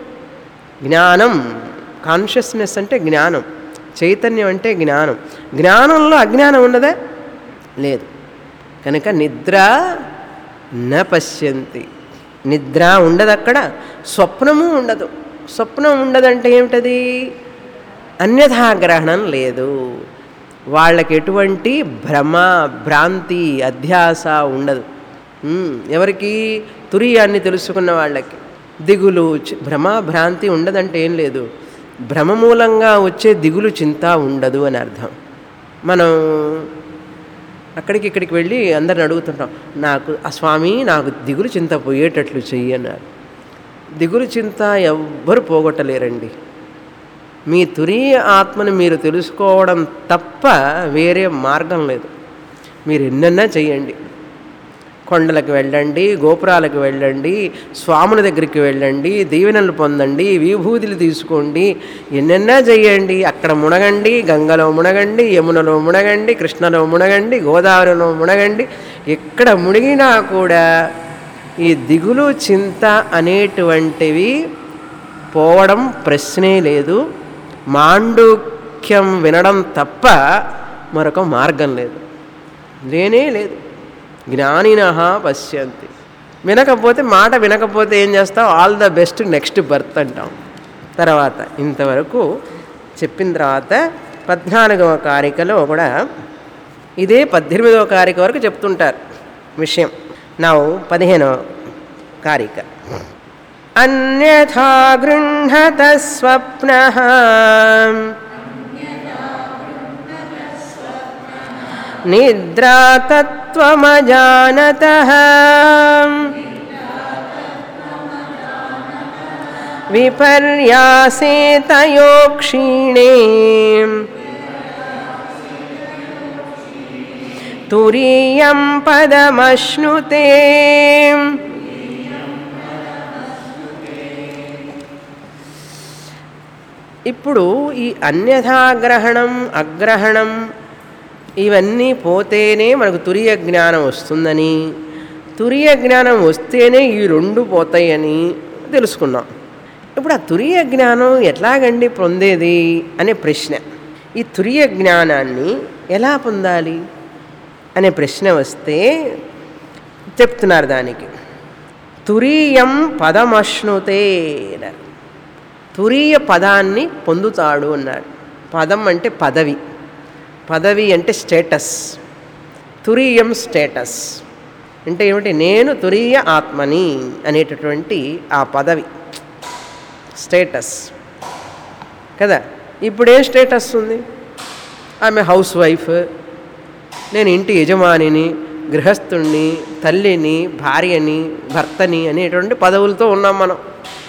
జ్ఞానం కాన్షియస్నెస్ అంటే జ్ఞానం చైతన్యం అంటే జ్ఞానం జ్ఞానంలో అజ్ఞానం ఉన్నదా లేదు కనుక నిద్ర న పశ్యంతి నిద్ర ఉండదు అక్కడ స్వప్నము ఉండదు స్వప్నం ఉండదంటే ఏమిటది అన్యథాగ్రహణం లేదు వాళ్ళకి ఎటువంటి భ్రమ భ్రాంతి అధ్యాస ఉండదు ఉమ్, ఎవరికి తురియాన్ని తెలుసుకున్న వాళ్ళకి దిగులు చి- భ్రమ భ్రాంతి ఉండదంటే ఏం లేదు భ్రమ మూలంగా వచ్చే దిగులు చింత ఉండదు అని అర్థం మనం అక్కడికి ఇక్కడికి వెళ్ళి అందరిని అడుగుతుంటాం నాకు ఆ స్వామి నాకు దిగులు చింత పోయేటట్లు చెయ్యి అన్నారు దిగులు చింత ఎవ్వరు పోగొట్టలేరండి మీ తురీయ ఆత్మని మీరు తెలుసుకోవడం తప్ప వేరే మార్గం లేదు మీరు ఎన్నన్నా చెయ్యండి కొండలకు వెళ్ళండి గోపురాలకు వెళ్ళండి స్వాముల దగ్గరికి వెళ్ళండి దీవెనలు పొందండి విభూతులు తీసుకోండి ఎన్నెన్నా చెయ్యండి అక్కడ మునగండి గంగలో మునగండి యమునలో మునగండి కృష్ణలో మునగండి గోదావరిలో మునగండి ఎక్కడ మునిగినా కూడా ఈ దిగులు చింత అనేటువంటివి పోవడం ప్రశ్నే లేదు మాండుక్యం వినడం తప్ప మరొక మార్గం లేదు లేనే లేదు జ్ఞానిన పశ్యంతి వినకపోతే మాట వినకపోతే ఏం చేస్తాం all the best next birth అంటాం తర్వాత ఇంతవరకు చెప్పిన తర్వాత పద్నాలుగవ కారికలో కూడా ఇదే పద్దెనిమిదవ కారిక వరకు చెప్తుంటారు విషయం నా పదిహేనవ కారిక అన్యథా గృహత స్వప్న నిద్రాతత్వమజానత విపర్యాసే తయో క్షీణే తురీయం పదమశ్నుతే ఇప్పుడు ఈ అన్యథాగ్రహణం అగ్రహణం ఇవన్నీ పోతేనే మనకు తురియ జ్ఞానం వస్తుందని తురియ జ్ఞానం వస్తేనే ఈ రెండు పోతాయని తెలుసుకున్నాం ఇప్పుడు ఆ తురియ జ్ఞానం ఎట్లాగండి పొందేది అనే ప్రశ్న ఈ తురియ జ్ఞానాన్ని ఎలా పొందాలి అనే ప్రశ్న వస్తే చెప్తున్నారు దానికి తురీయం పదమశ్నుతే అన్నారు. తురీయ పదాన్ని పొందుతాడు అన్నాడు పదం అంటే పదవి పదవి అంటే స్టేటస్ తురీయం స్టేటస్ అంటే ఏమిటి నేను తురీయ ఆత్మని అనేటటువంటి ఆ పదవి స్టేటస్ కదా ఇప్పుడు ఏ స్టేటస్ ఉంది ఆమె హౌస్ వైఫ్ నేను ఇంటి యజమానిని గృహస్థుణ్ణి తల్లిని భార్యని భర్తని అనేటువంటి పదవులతో ఉన్నాం మనం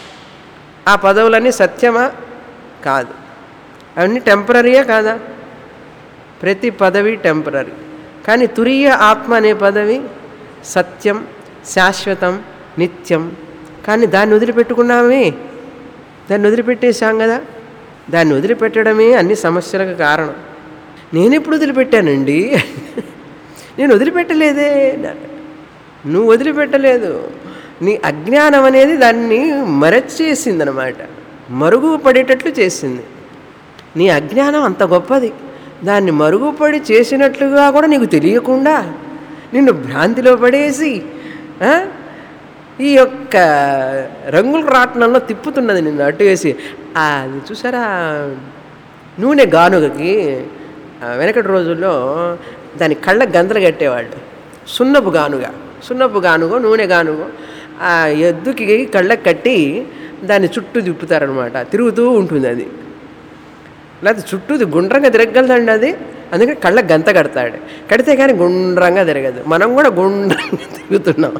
ఆ పదవులన్నీ సత్యమా కాదు అవన్నీ టెంపరీయా కాదా ప్రతి పదవి టెంపరీ కానీ తురీయ ఆత్మ అనే పదవి సత్యం శాశ్వతం నిత్యం కానీ దాన్ని వదిలిపెట్టుకున్నామే దాన్ని వదిలిపెట్టేశాం కదా దాన్ని వదిలిపెట్టడమే అన్ని సమస్యలకు కారణం నేను ఎప్పుడు వదిలిపెట్టానండి నేను వదిలిపెట్టలేదే అన్నాడు. నువ్వు వదిలిపెట్టలేదు నీ అజ్ఞానం అనేది దాన్ని మరచేసిందనమాట మరుగు పడేటట్లు చేసింది నీ అజ్ఞానం అంత గొప్పది దాన్ని మరుగుపడి చేసినట్లుగా కూడా నీకు తెలియకుండా నిన్ను భ్రాంతిలో పడేసి ఆ, ఈ యొక్క రంగుల రాట్నంలో తిప్పుతున్నది నిన్ను అటు వేసి ఆ, అది చూసారా నూనె గానుగకి ఆ, వెనకటి రోజుల్లో దాని కళ్ళ గంతలు కట్టేవాళ్ళు సున్నపు గానుగ సున్నపు గానుగో నూనె గానుగో ఆ ఎద్దుకి కళ్ళకి కట్టి దాన్ని చుట్టూ తిప్పుతారనమాట తిరుగుతూ ఉంటుంది అది లేకపోతే చుట్టూ ఇది గుండ్రంగా తిరగలదండి అది అందుకని కళ్ళ గంత కడతాడు కడితే కానీ గుండ్రంగా తిరగదు మనం కూడా గుండ్రంగా తిరుగుతున్నాం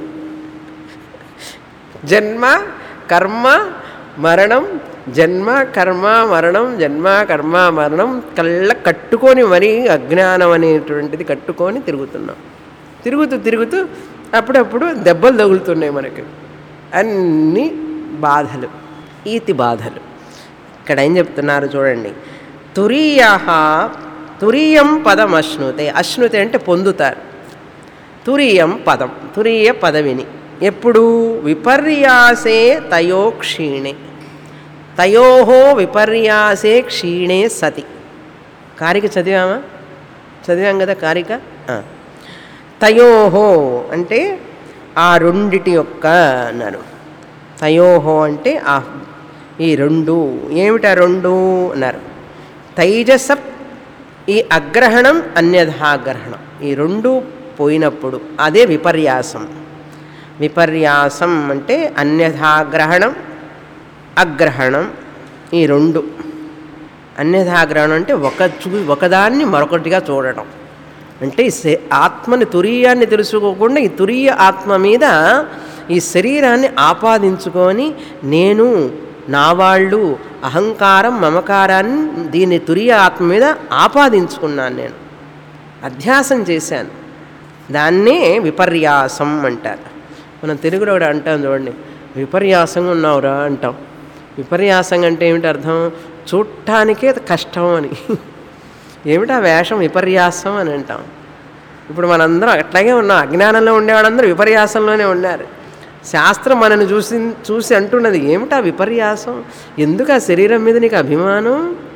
జన్మ కర్మ మరణం జన్మ కర్మ మరణం జన్మ కర్మ మరణం కళ్ళ కట్టుకొని మరీ అజ్ఞానం అనేటువంటిది కట్టుకొని తిరుగుతున్నాం తిరుగుతూ తిరుగుతూ అప్పుడప్పుడు దెబ్బలు తగులుతున్నాయి మనకి అన్ని బాధలు ఈతి బాధలు ఇక్కడ ఏం చెప్తున్నారు చూడండి తురీయ తురీయం పదం అశ్నుతే అశ్నుతే అంటే పొందుతారు తురీయం పదం తురీయ పదవిని ఎప్పుడు విపర్యాసే తయో క్షీణే తయోహో విపర్యాసే క్షీణే సతి కారిక చదివామా చదివాం కదా కారిక ఆ. తయోహో అంటే ఆ రెండిటి యొక్క అన్నారు తయోహో అంటే ఆ ఈ రెండు ఏమిటా రెండు అన్నారు తైజస ఈ అగ్రహణం అన్యథాగ్రహణం ఈ రెండు పోయినప్పుడు అదే విపర్యాసం విపర్యాసం అంటే అన్యథాగ్రహణం అగ్రహణం ఈ రెండు అన్యథాగ్రహణం అంటే ఒక చూ ఒకదాన్ని మరొకటిగా చూడటం అంటే ఈ శ- ఆత్మని తురీయాన్ని తెలుసుకోకుండా ఈ తురీయ ఆత్మ మీద ఈ శరీరాన్ని ఆపాదించుకొని నేను నా వాళ్ళు అహంకారం మమకారాన్ని దీన్ని తురీయ ఆత్మ మీద ఆపాదించుకున్నాను నేను అధ్యాసం చేశాను దాన్నే విపర్యాసం అంటారు మనం తెలుగులో కూడా అంటాం చూడండి విపర్యాసంగా ఉన్నావురా అంటాం విపర్యాసం అంటే ఏమిటి అర్థం చూడటానికే కష్టం అని ఏమిటి ఆ వేషం విపర్యాసం అని అంటాం ఇప్పుడు మనందరం అట్లాగే ఉన్నాం అజ్ఞానంలో ఉండేవాళ్ళందరూ విపర్యాసంలోనే ఉన్నారు శాస్త్రం మనని చూసి చూసి అంటున్నది ఏమిటా విపర్యాసం ఎందుకు ఆ శరీరం మీద నీకు అభిమానం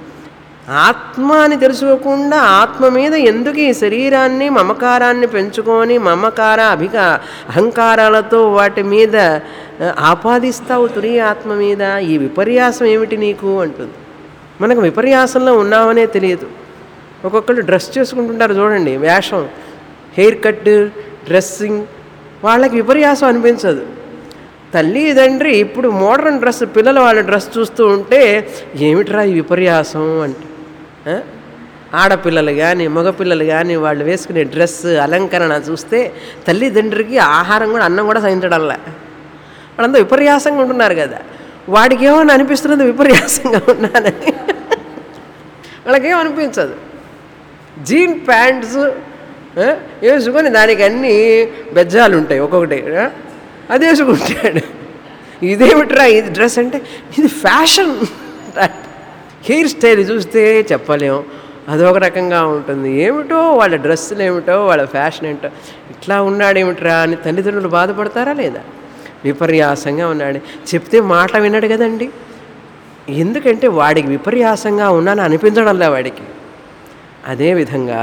ఆత్మ అని తెలుసుకోకుండా ఆత్మ మీద ఎందుకు ఈ శరీరాన్ని మమకారాన్ని పెంచుకొని మమకార అభిక అహంకారాలతో వాటి మీద ఆ, ఆపాదిస్తావు తురి ఆత్మ మీద ఈ విపర్యాసం ఏమిటి నీకు అంటుంది మనకు విపర్యాసంలో ఉన్నామనే తెలియదు ఒక్కొక్కరు డ్రెస్ చేసుకుంటుంటారు చూడండి వేషం హెయిర్ కట్ డ్రెస్సింగ్ వాళ్ళకి విపర్యాసం అనిపించదు తల్లి తండ్రి ఇప్పుడు మోడర్న్ డ్రెస్ పిల్లలు వాళ్ళ డ్రెస్ చూస్తూ ఉంటే ఏమిట్రా ఈ విపర్యాసం అంటే ఆ? ఆడపిల్లలు కానీ మగపిల్లలు కానీ వాళ్ళు వేసుకునే డ్రెస్ అలంకరణ చూస్తే తల్లిదండ్రికి ఆహారం కూడా అన్నం కూడా సహించడంలా వాళ్ళంతా విపర్యాసంగా ఉంటున్నారు కదా వాడికి ఏమని అనిపిస్తున్నది విపర్యాసంగా ఉన్నానని వాళ్ళకేం అనిపించదు జీన్ ప్యాంట్స్ ఆ, వేసుకొని దానికి అన్ని బెజ్జాలు ఉంటాయి ఒక్కొక్కటి ఆ? అది వేసుకుంటాడు ఇదేమిట్రా ఇది డ్రెస్ అంటే ఇది ఫ్యాషన్ హెయిర్ స్టైల్ చూస్తే చెప్పలేం అదొక రకంగా ఉంటుంది ఏమిటో వాళ్ళ డ్రెస్సులు ఏమిటో వాళ్ళ ఫ్యాషన్ ఏంటో ఇట్లా ఉన్నాడేమిట్రా అని తల్లిదండ్రులు బాధపడతారా లేదా విపర్యాసంగా ఉన్నాడు చెప్తే మాట విన్నాడు కదండి ఎందుకంటే వాడికి విపర్యాసంగా ఉన్నాను అనిపించడంలే వాడికి అదేవిధంగా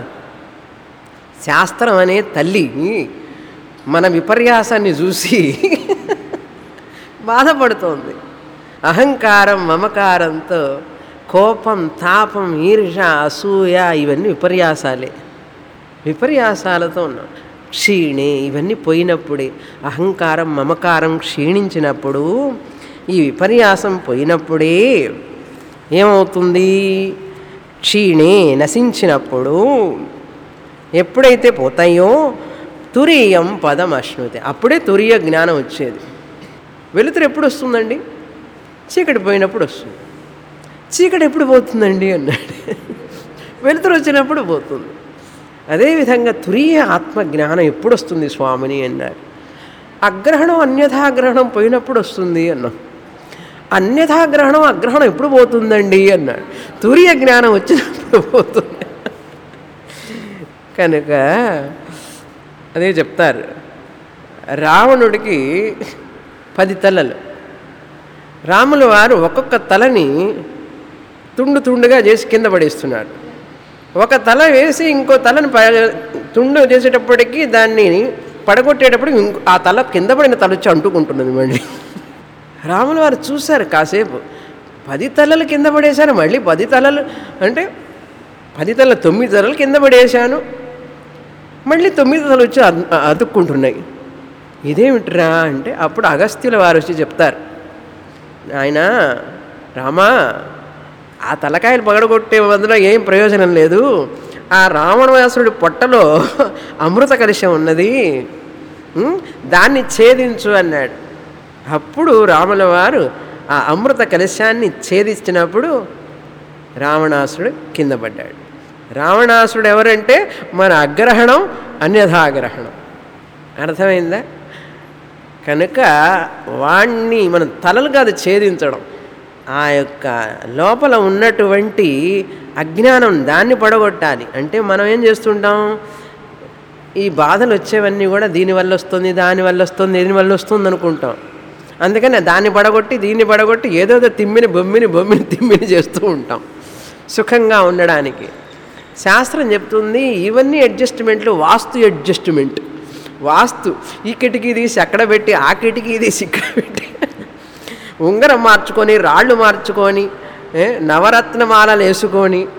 శాస్త్రం అనే తల్లి మన విపర్యాసాన్ని చూసి బాధపడుతోంది అహంకారం మమకారంతో కోపం తాపం ఈర్ష అసూయ ఇవన్నీ విపర్యాసాలే విపర్యాసాలతో ఉన్నాం క్షీణే ఇవన్నీ పోయినప్పుడే అహంకారం మమకారం క్షీణించినప్పుడు ఈ విపర్యాసం పోయినప్పుడే ఏమవుతుంది క్షీణే నశించినప్పుడు ఎప్పుడైతే పోతాయో తురీయం పదం అశ్నుతే అప్పుడే తురియ జ్ఞానం వచ్చేది వెలుతురు ఎప్పుడు వస్తుందండి చీకటి పోయినప్పుడు వస్తుంది చీకటి ఎప్పుడు పోతుందండి అన్నాడు వెలుతురు వచ్చినప్పుడు పోతుంది అదేవిధంగా తురియ ఆత్మజ్ఞానం ఎప్పుడు వస్తుంది స్వామిని అన్నారు అగ్రహణం అన్యథాగ్రహణం పోయినప్పుడు వస్తుంది అన్నాం అన్యథాగ్రహణం అగ్రహణం ఎప్పుడు పోతుందండి అన్నాడు తురియ జ్ఞానం వచ్చినప్పుడు పోతుంది కనుక అదే చెప్తారు రావణుడికి పది తలలు రాముల వారు ఒక్కొక్క తలని తుండు తుండుగా చేసి కింద పడేస్తున్నాడు ఒక తల వేసి ఇంకో తలని ప- తుండు చేసేటప్పటికి దాన్ని పడగొట్టేటప్పుడు ఇంకో ఆ తల కింద పడిన తల వచ్చి అంటుకుంటున్నది మళ్ళీ రాముల వారు చూశారు కాసేపు పది తలలు కింద పడేశాను మళ్ళీ పది తలలు అంటే పది తలలు తొమ్మిది తలలు కింద పడేశాను మళ్ళీ తొమ్మిది తలలు వచ్చి అద్- అతుక్కుంటున్నాయి ఇదేమిట్రా అంటే అప్పుడు అగస్త్యుల వారు వచ్చి చెప్తారు ఆయన రామా ఆ తలకాయలు పగడగొట్టే బదులు ఏం ప్రయోజనం లేదు ఆ రావణవాసుడి పొట్టలో అమృత కలుషం ఉన్నది ఉం? దాన్ని ఛేదించు అన్నాడు అప్పుడు రాముల వారు ఆ అమృత కలశాన్ని ఛేదించినప్పుడు రావణాసుడు కింద పడ్డాడు రావణాసుడు ఎవరంటే మన అగ్రహణం అన్యథాగ్రహణం అర్థమైందా కనుక వాణ్ణి మనం తలలు కాదు ఛేదించడం ఆ యొక్క లోపల ఉన్నటువంటి అజ్ఞానం దాన్ని పడగొట్టాలి అంటే మనం ఏం చేస్తుంటాం ఈ బాధలు వచ్చేవన్నీ కూడా దీనివల్ల వస్తుంది దానివల్ల వస్తుంది దీనివల్ల వస్తుంది అనుకుంటాం అందుకని దాన్ని పడగొట్టి దీన్ని పడగొట్టి ఏదోదో తిమ్మిని బొమ్మిని బొమ్మిని తిమ్మిని చేస్తూ ఉంటాం సుఖంగా ఉండడానికి శాస్త్రం చెప్తుంది ఇవన్నీ అడ్జస్ట్మెంట్లు వాస్తు అడ్జస్ట్మెంట్ వాస్తు ఈ కిటికీ తీసి అక్కడ పెట్టి ఆ కిటికీ తీసి ఇక్కడ పెట్టి ఉంగరం మార్చుకొని రాళ్ళు మార్చుకొని ఏ, నవరత్నమాలలు వేసుకొని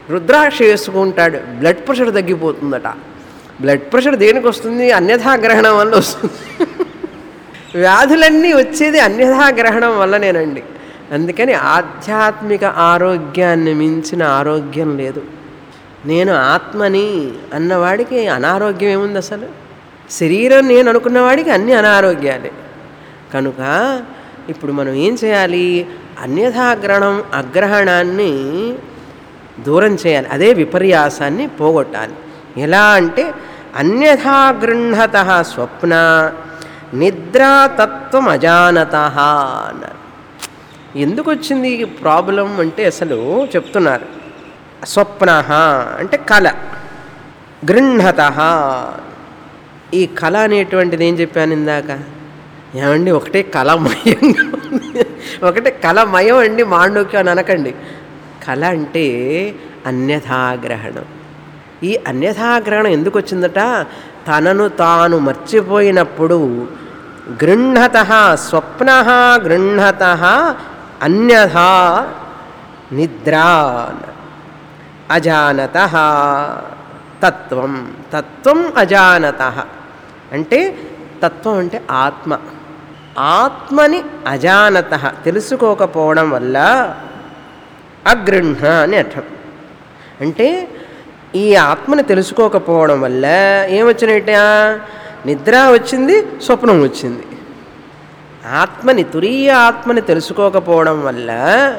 రుద్రాక్ష వేసుకుంటాడు బ్లడ్ ప్రెషర్ తగ్గిపోతుందట బ్లడ్ ప్రెషర్ దేనికి వస్తుంది అన్యథా గ్రహణం వల్ల వస్తుంది వ్యాధులన్నీ వచ్చేది అన్యథా గ్రహణం వల్లనేనండి అందుకని ఆధ్యాత్మిక ఆరోగ్యాన్ని మించిన ఆరోగ్యం లేదు నేను ఆత్మని అన్నవాడికి అనారోగ్యం ఏముంది అసలు శరీరం నేను అనుకున్నవాడికి అన్ని అనారోగ్యాలే కనుక ఇప్పుడు మనం ఏం చేయాలి అన్యథాగ్రహణం అగ్రహణాన్ని దూరం చేయాలి అదే విపర్యాసాన్ని పోగొట్టాలి ఎలా అంటే అన్యథా గృహత స్వప్న నిద్రాతత్వం అజానత అన్నారు ఎందుకు వచ్చింది ఈ ప్రాబ్లం అంటే అసలు చెప్తున్నారు స్వప్న అంటే కళ గృహత ఈ కళ అనేటువంటిది ఏం చెప్పాను ఇందాక ఏమండి ఒకటే కళమయంగా ఉంది ఒకటే కళమయం అండి మాండూక్యం అని అనకండి కళ అంటే అన్యథాగ్రహణం ఈ అన్యథాగ్రహణం ఎందుకు వచ్చిందట తనను తాను మర్చిపోయినప్పుడు గృహత స్వప్న గృహత అన్యథా నిద్రా అజానత తత్వం తత్వం అజానత అంటే తత్వం అంటే ఆత్మ ఆత్మని అజానత తెలుసుకోకపోవడం వల్ల అగృహ అని అర్థం అంటే ఈ ఆత్మని తెలుసుకోకపోవడం వల్ల ఏమొచ్చినట్ట నిద్ర వచ్చింది స్వప్నం వచ్చింది ఆత్మని తురీయ ఆత్మని తెలుసుకోకపోవడం వల్ల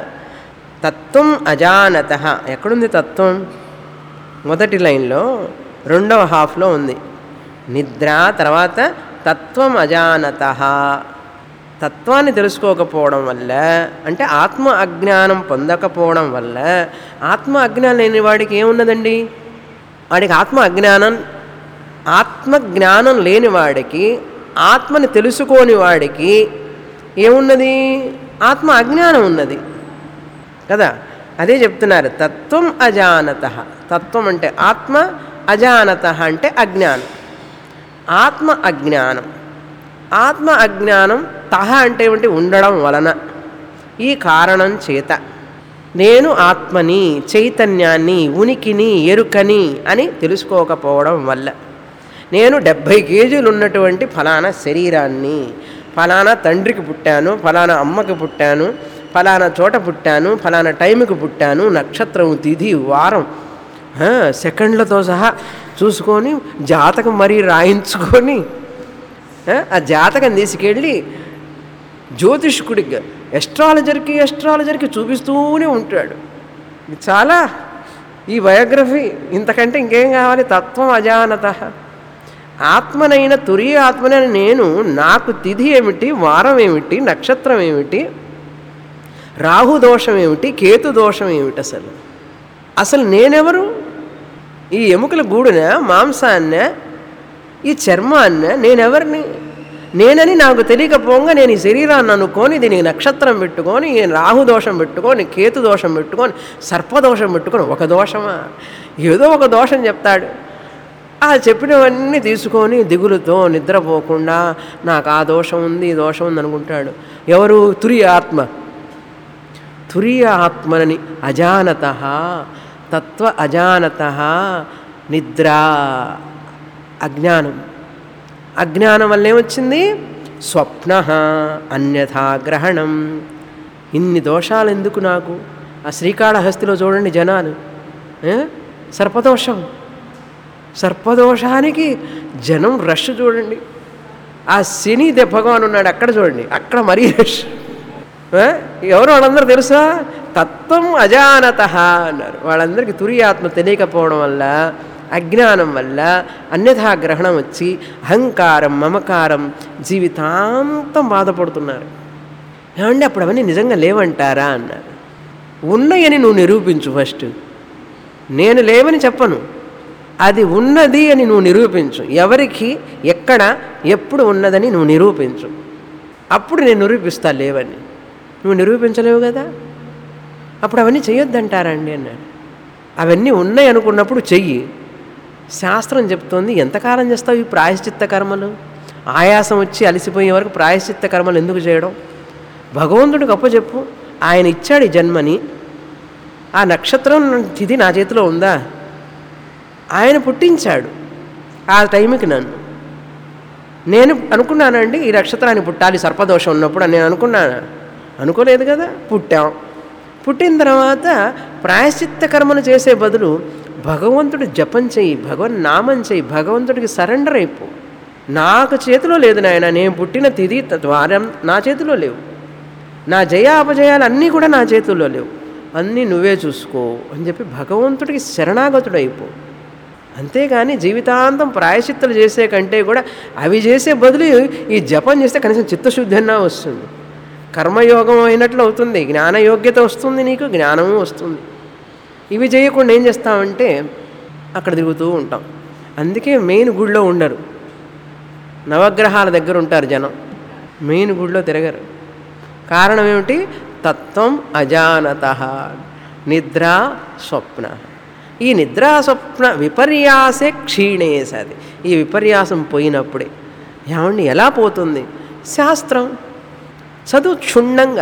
తత్వం అజానత ఎక్కడుంది తత్వం మొదటి లైన్లో రెండవ హాఫ్లో ఉంది నిద్ర తర్వాత తత్వం అజానత తత్వాన్ని తెలుసుకోకపోవడం వల్ల అంటే ఆత్మ అజ్ఞానం పొందకపోవడం వల్ల ఆత్మ అజ్ఞానం లేని వాడికి ఏమున్నదండి వాడికి ఆత్మ అజ్ఞానం ఆత్మ జ్ఞానం లేని వాడికి ఆత్మని తెలుసుకోని వాడికి ఏమున్నది ఆత్మ అజ్ఞానం ఉన్నది కదా అదే చెప్తున్నారు తత్వం అజానత తత్వం అంటే ఆత్మ అజానత అంటే అజ్ఞానం ఆత్మ అజ్ఞానం ఆత్మ అజ్ఞానం తహ అంటే ఏమిటి ఉండడం వలన ఈ కారణం చేత నేను ఆత్మని చైతన్యాన్ని ఉనికిని ఎరుకని అని తెలుసుకోకపోవడం వల్ల నేను డెబ్భై కేజీలు ఉన్నటువంటి ఫలానా శరీరాన్ని ఫలానా తండ్రికి పుట్టాను ఫలానా అమ్మకి పుట్టాను ఫలానా చోట పుట్టాను ఫలానా టైంకి పుట్టాను నక్షత్రం తిథి వారం ఆ, సెకండ్లతో సహా చూసుకొని జాతకం మరీ రాయించుకొని ఆ, ఆ జాతకం తీసుకెళ్ళి జ్యోతిష్కుడికి ఎస్ట్రాలజర్కి ఎస్ట్రాలజర్కి చూపిస్తూనే ఉంటాడు ఇది చాలా ఈ బయోగ్రఫీ ఇంతకంటే ఇంకేం కావాలి తత్వం అజానత ఆత్మనైన తురియ ఆత్మనైన నేను నాకు తిథి ఏమిటి వారం ఏమిటి నక్షత్రం ఏమిటి రాహు దోషం ఏమిటి కేతు దోషం ఏమిటి అసలు అసలు నేనెవరు ఈ ఎముకల గూడున మాంసాన్న ఈ చర్మాన్న నేనెవరిని నేనని నాకు తెలియకపోగా నేను ఈ శరీరాన్ని అనుకొని దీనికి నక్షత్రం పెట్టుకొని ఈ రాహు దోషం పెట్టుకొని కేతు దోషం పెట్టుకొని సర్పదోషం పెట్టుకొని ఒక దోషమా ఏదో ఒక దోషం చెప్తాడు ఆ చెప్పినవన్నీ తీసుకొని దిగులుతో నిద్రపోకుండా నాకు ఆ దోషం ఉంది ఈ దోషం ఉంది అనుకుంటాడు ఎవరు తురి ఆత్మ తురియ ఆత్మనని అజానత తత్వ అజానత నిద్ర అజ్ఞానం అజ్ఞానం వల్ల ఏమొచ్చింది స్వప్న అన్యథాగ్రహణం ఇన్ని దోషాలు ఎందుకు నాకు ఆ శ్రీకాళహస్తిలో చూడండి జనాలు ఏ? సర్పదోషం సర్పదోషానికి జనం రష్ చూడండి ఆ శని దే భగవాన్ ఉన్నాడు అక్కడ చూడండి అక్కడ మరీ రష్ ఆ? ఎవరు వాళ్ళందరూ తెలుసా తత్వం అజానత అన్నారు వాళ్ళందరికీ తురియాత్మ తెలియకపోవడం వల్ల అజ్ఞానం వల్ల అన్యథా గ్రహణం వచ్చి అహంకారం మమకారం జీవితాంతం బాధపడుతున్నారు ఏమండి అప్పుడు అవన్నీ నిజంగా లేవంటారా అన్నారు ఉన్నాయని నువ్వు నిరూపించు ఫస్ట్ నేను లేవని చెప్పను అది ఉన్నది అని నువ్వు నిరూపించు ఎవరికి ఎక్కడ ఎప్పుడు ఉన్నదని నువ్వు నిరూపించు అప్పుడు నేను నిరూపిస్తా లేవని నువ్వు నిరూపించలేవు కదా అప్పుడు అవన్నీ చేయొద్దంటారండి అన్నాడు అవన్నీ ఉన్నాయి అనుకున్నప్పుడు చెయ్యి శాస్త్రం చెప్తోంది ఎంతకాలం చేస్తావు ఈ ప్రాయశ్చిత్త కర్మలు ఆయాసం వచ్చి అలసిపోయే వరకు ప్రాయశ్చిత్త కర్మలు ఎందుకు చేయడం భగవంతుడికి అప్పచెప్పు ఆయన ఇచ్చాడు ఈ జన్మని ఆ నక్షత్రం తిథి నా చేతిలో ఉందా ఆయన పుట్టించాడు ఆ టైంకి నన్ను నేను అనుకున్నానండి ఈ నక్షత్రాన్ని పుట్టాలి సర్పదోషం ఉన్నప్పుడు అని నేను అనుకున్నాను అనుకోలేదు కదా పుట్టాం పుట్టిన తర్వాత ప్రాయశ్చిత్త కర్మను చేసే బదులు భగవంతుడు జపం చెయ్యి భగవన్ నామం చెయ్యి భగవంతుడికి సరెండర్ అయిపో నాకు చేతిలో లేదు నాయన నేను పుట్టిన తిది ద్వారం నా చేతిలో లేవు నా జయ అపజయాలు అన్నీ కూడా నా చేతుల్లో లేవు అన్నీ నువ్వే చూసుకో అని చెప్పి భగవంతుడికి శరణాగతుడైపో అంతేగాని జీవితాంతం ప్రాయశ్చిత్తలు చేసే కంటే కూడా అవి చేసే బదులు ఈ జపం చేస్తే కనీసం చిత్తశుద్ధి అన్నా వస్తుంది కర్మయోగం అయినట్లు అవుతుంది జ్ఞానయోగ్యత వస్తుంది నీకు జ్ఞానము వస్తుంది ఇవి చేయకుండా ఏం చేస్తామంటే అక్కడ తిరుగుతూ ఉంటాం అందుకే మెయిన్ గుడిలో ఉండరు నవగ్రహాల దగ్గర ఉంటారు జనం మెయిన్ గుడిలో తిరగరు కారణం ఏమిటి తత్వం అజానత నిద్ర స్వప్న ఈ నిద్రా స్వప్న విపర్యాసే క్షీణే సది ఈ విపర్యాసం పోయినప్పుడే ఏమండి ఎలా పోతుంది శాస్త్రం చదువు క్షుణ్ణంగా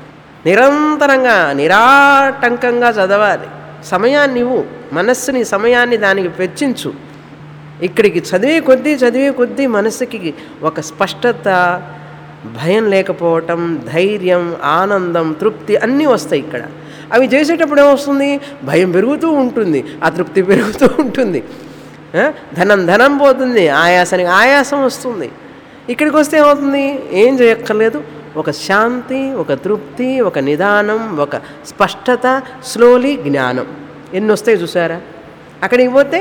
నిరంతరంగా నిరాటంకంగా చదవాలి సమయాన్ని ఇవ్వు మనస్సుని సమయాన్ని దానికి వెచ్చించు ఇక్కడికి చదివే కొద్దీ చదివే కొద్దీ మనస్సుకి ఒక స్పష్టత భయం లేకపోవటం ధైర్యం ఆనందం తృప్తి అన్నీ వస్తాయి ఇక్కడ అవి చేసేటప్పుడు ఏమొస్తుంది భయం పెరుగుతూ ఉంటుంది అతృప్తి పెరుగుతూ ఉంటుంది ఆ? ధనం ధనం పోతుంది ఆయాసానికి ఆయాసం వస్తుంది ఇక్కడికి వస్తే ఏమవుతుంది ఏం చేయక్కర్లేదు ఒక శాంతి ఒక తృప్తి ఒక నిదానం ఒక స్పష్టత స్లోలీ జ్ఞానం ఎన్ని వస్తాయి చూసారా అక్కడికి పోతే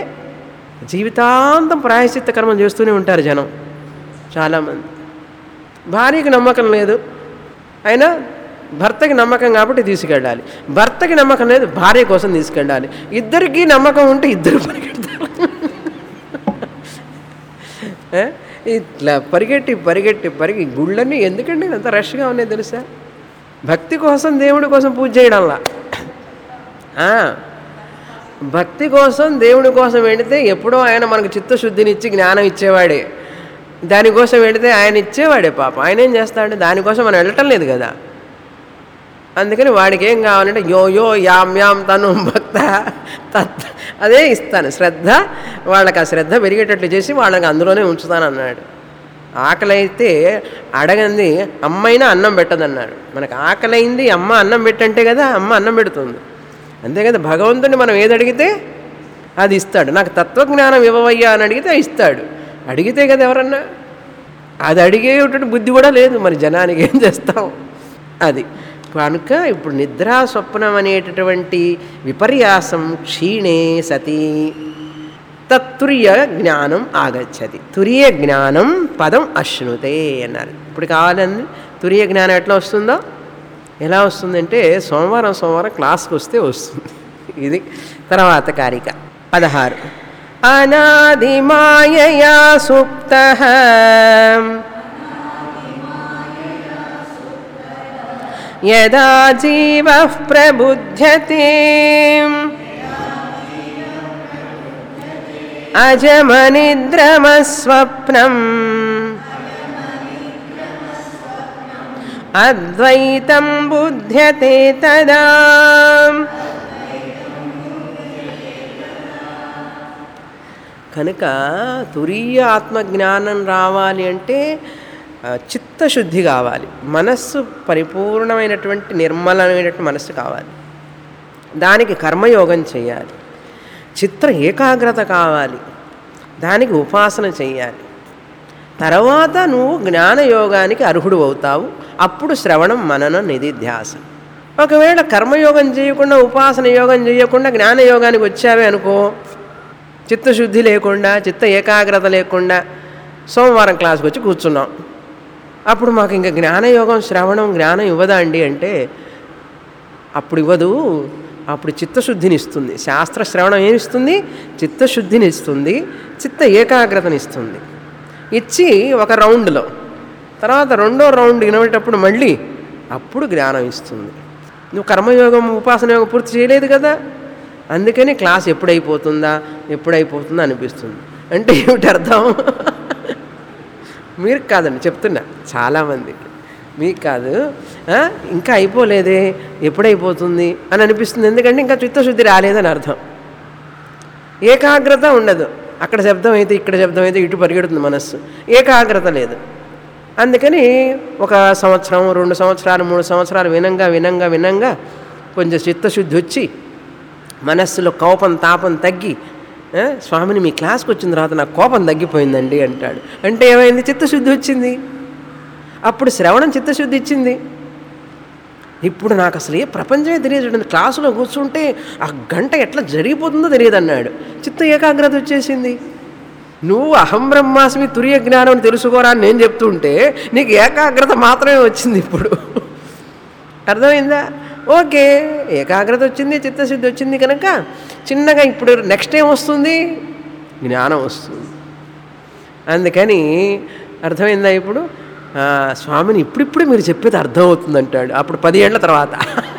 జీవితాంతం ప్రాయశ్చిత్త కర్మం చేస్తూనే ఉంటారు జనం చాలామంది భార్యకి నమ్మకం లేదు అయినా భర్తకి నమ్మకం కాబట్టి తీసుకెళ్ళాలి భర్తకి నమ్మకం లేదు భార్య కోసం తీసుకెళ్ళాలి ఇద్దరికి నమ్మకం ఉంటే ఇద్దరు పరిగెడతారు ఏ? ఇట్లా పరిగెట్టి పరిగెట్టి పరిగి గుళ్ళన్నీ ఎందుకండి ఎంత రష్గా ఉన్నాయి తెలుసా భక్తి కోసం దేవుడి కోసం పూజ చేయడంలా ఆ, భక్తి కోసం దేవుడి కోసం వెళితే ఎప్పుడో ఆయన మనకు చిత్తశుద్ధిని ఇచ్చి జ్ఞానం ఇచ్చేవాడే దానికోసం వెళితే ఆయన ఇచ్చేవాడే పాప ఆయన ఏం చేస్తాడు దానికోసం మనం వెళ్ళటం లేదు కదా అందుకని వాడికి ఏం కావాలంటే యో యో యాం యాం తను భక్త తత్ అదే ఇస్తాను శ్రద్ధ వాళ్ళకి ఆ శ్రద్ధ పెరిగేటట్లు చేసి వాళ్ళకి అందులోనే ఉంచుతాను అన్నాడు ఆకలి అయితే అడగంది అమ్మైనా అన్నం పెట్టదన్నాడు మనకు ఆకలైంది అమ్మ అన్నం పెట్టంటే కదా అమ్మ అన్నం పెడుతుంది అంతే కదా భగవంతుని మనం ఏది అడిగితే అది ఇస్తాడు నాకు తత్వజ్ఞానం ఇవ్వవయ్యా అని అడిగితే ఇస్తాడు అడిగితే కదా ఎవరన్నా అది అడిగేటట్టు బుద్ధి కూడా లేదు మరి జనానికి ఏం చేస్తాం అది కనుక ఇప్పుడు నిద్రా స్వప్నం అనేటటువంటి విపర్యాసం క్షీణే సతి తత్తుర్య జ్ఞానం ఆగచ్చది తురియ జ్ఞానం పదం అశ్నుతే అన్నారు ఇప్పుడు కావాలని తురియ జ్ఞానం ఎట్లా వస్తుందో ఎలా వస్తుందంటే సోమవారం సోమవారం క్లాస్కి వస్తే వస్తుంది ఇది తర్వాత కారిక పదహారు అనాదిమాయయా సుప్త యదా జీవ ప్రబుధ్యతే అజమనిద్రమస్వప్నం అద్వైతం బుధ్యతే తదా కనుక తురీయ ఆత్మజ్ఞానం రావాలి అంటే ఆ, చిత్తశుద్ధి కావాలి మనస్సు పరిపూర్ణమైనటువంటి నిర్మలమైనటువంటి మనస్సు కావాలి దానికి కర్మయోగం చేయాలి చిత్ర ఏకాగ్రత కావాలి దానికి ఉపాసన చేయాలి తర్వాత నువ్వు జ్ఞానయోగానికి అర్హుడు అవుతావు అప్పుడు శ్రవణం మననం నిధిధ్యాస ఒకవేళ కర్మయోగం చేయకుండా ఉపాసన యోగం చేయకుండా జ్ఞానయోగానికి వచ్చావే అనుకో చిత్తశుద్ధి లేకుండా చిత్త ఏకాగ్రత లేకుండా సోమవారం క్లాస్కి వచ్చి కూర్చున్నాం అప్పుడు మాకు ఇంకా జ్ఞానయోగం శ్రవణం జ్ఞానం ఇవ్వదా అండి అంటే అప్పుడు ఇవ్వదు అప్పుడు చిత్తశుద్ధిని ఇస్తుంది శాస్త్ర శ్రవణం ఏమి ఇస్తుంది చిత్తశుద్ధిని ఇస్తుంది చిత్త ఏకాగ్రతని ఇస్తుంది ఇచ్చి ఒక రౌండ్లో తర్వాత రెండో రౌండ్ వినేటప్పుడు మళ్ళీ అప్పుడు జ్ఞానం ఇస్తుంది నువ్వు కర్మయోగం ఉపాసన యోగం పూర్తి చేయలేదు కదా అందుకని క్లాస్ ఎప్పుడైపోతుందా ఎప్పుడైపోతుందా అనిపిస్తుంది అంటే ఏమిటి అర్థం మీరు కాదండి చెప్తున్నా చాలామందికి మీకు కాదు ఆ, ఇంకా అయిపోలేదే ఎప్పుడైపోతుంది అని అనిపిస్తుంది ఎందుకంటే ఇంకా చిత్తశుద్ధి రాలేదని అర్థం ఏకాగ్రత ఉండదు అక్కడ శబ్దం అయితే ఇక్కడ శబ్దం అయితే ఇటు పరిగెడుతుంది మనస్సు ఏకాగ్రత లేదు అందుకని ఒక సంవత్సరం రెండు సంవత్సరాలు మూడు సంవత్సరాలు వినంగా వినంగా వినంగా కొంచెం చిత్తశుద్ధి వచ్చి మనస్సులో కోపం తాపం తగ్గి ఆ, స్వామిని మీ క్లాస్కి వచ్చిన తర్వాత నాకు కోపం తగ్గిపోయిందండి అంటాడు అంటే ఏమైంది చిత్తశుద్ధి వచ్చింది అప్పుడు శ్రవణం చిత్తశుద్ధి ఇచ్చింది ఇప్పుడు నాకు అసలు ఏ ప్రపంచమే తెలియదు చూడండి క్లాసులో కూర్చుంటే ఆ గంట ఎట్లా జరిగిపోతుందో తెలియదు అన్నాడు చిత్త ఏకాగ్రత వచ్చేసింది నువ్వు అహం బ్రహ్మాస్మి తురియ జ్ఞానం అని తెలుసుకోరా అని నేను చెప్తుంటే నీకు ఏకాగ్రత మాత్రమే వచ్చింది ఇప్పుడు అర్థమైందా ఓకే ఏకాగ్రత వచ్చింది చిత్తశుద్ధి వచ్చింది కనుక చిన్నగా ఇప్పుడు నెక్స్ట్ ఏం వస్తుంది జ్ఞానం వస్తుంది అందుకని అర్థమైందా ఇప్పుడు ఆ, స్వామిని ఇప్పుడిప్పుడు మీరు చెప్పేది అర్థమవుతుంది అంటాడు అప్పుడు పది ఏళ్ల తర్వాత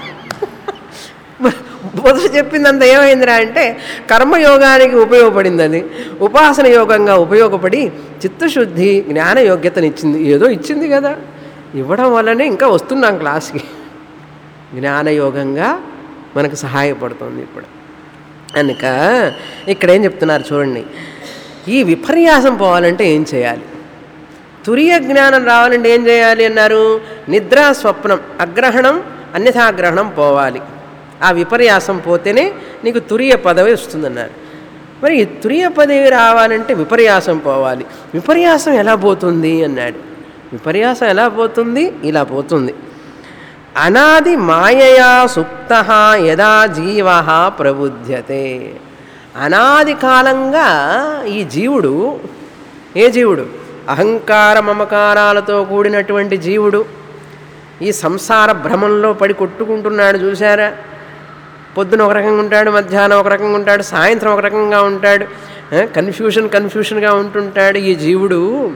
మొదట చెప్పిందంత ఏమైందిరా అంటే కర్మయోగానికి ఉపయోగపడింది అది ఉపాసన యోగంగా ఉపయోగపడి చిత్తశుద్ధి జ్ఞాన యోగ్యతనిచ్చింది ఏదో ఇచ్చింది కదా ఇవ్వడం వల్లనే ఇంకా వస్తున్నాం క్లాస్కి జ్ఞానయోగంగా మనకు సహాయపడుతుంది ఇప్పుడు కనుక ఇక్కడ ఏం చెప్తున్నారు చూడండి ఈ విపర్యాసం పోవాలంటే ఏం చేయాలి తురియ జ్ఞానం రావాలంటే ఏం చేయాలి అన్నారు నిద్ర స్వప్నం అగ్రహణం అన్యథాగ్రహణం పోవాలి ఆ విపర్యాసం పోతేనే నీకు తురియ పదవి వస్తుందన్నారు మరి ఈ తురియ పదవి రావాలంటే విపర్యాసం పోవాలి విపర్యాసం ఎలా పోతుంది అన్నాడు విపర్యాసం ఎలా పోతుంది ఇలా పోతుంది అనాది మాయయా సుప్త యదా జీవ ప్రబుధ్యతే అనాది కాలంగా ఈ జీవుడు ఏ జీవుడు అహంకార మమకారాలతో కూడినటువంటి జీవుడు ఈ సంసార భ్రమంలో పడి కొట్టుకుంటున్నాడు చూసారా పొద్దున ఒక రకంగా ఉంటాడు మధ్యాహ్నం ఒక రకంగా ఉంటాడు సాయంత్రం ఒక రకంగా ఉంటాడు కన్ఫ్యూషన్ కన్ఫ్యూషన్గా ఉంటుంటాడు ఈ జీవుడు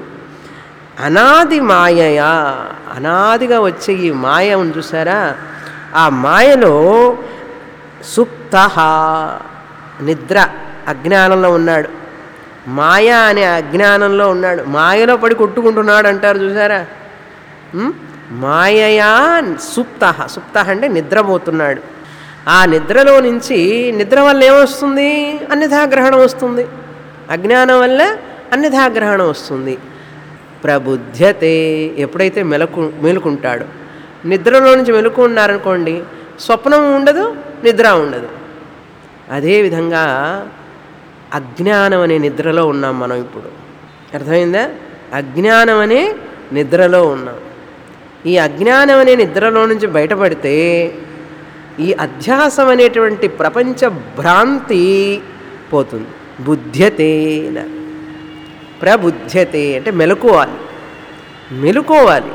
అనాది మాయయా అనాదిగా వచ్చే ఈ మాయ ఉంది చూసారా ఆ మాయలో సుప్త నిద్ర అజ్ఞానంలో ఉన్నాడు మాయ అనే అజ్ఞానంలో ఉన్నాడు మాయలో పడి కొట్టుకుంటున్నాడు అంటారు చూసారా ఉం? మాయయా సుప్త సుప్త అంటే నిద్రపోతున్నాడు ఆ నిద్రలో నుంచి నిద్ర వల్ల ఏమొస్తుంది అన్యథాగ్రహణం వస్తుంది అజ్ఞానం వల్ల అన్యథాగ్రహణం వస్తుంది ప్రబుధ్యతే ఎప్పుడైతే మెలకు మేలుకుంటాడో నిద్రలో నుంచి మెలకు ఉన్నారనుకోండి స్వప్నం ఉండదు నిద్ర ఉండదు అదేవిధంగా అజ్ఞానం అనే నిద్రలో ఉన్నాం మనం ఇప్పుడు అర్థమైందా అజ్ఞానం అనే నిద్రలో ఉన్నాం ఈ అజ్ఞానం అనే నిద్రలో నుంచి బయటపడితే ఈ అధ్యాసం అనేటువంటి ప్రపంచ భ్రాంతి పోతుంది బుద్ధ్యతే అన్నారు. ప్రబుద్ధ్యతే అంటే మెలకువాలి మెలుకోవాలి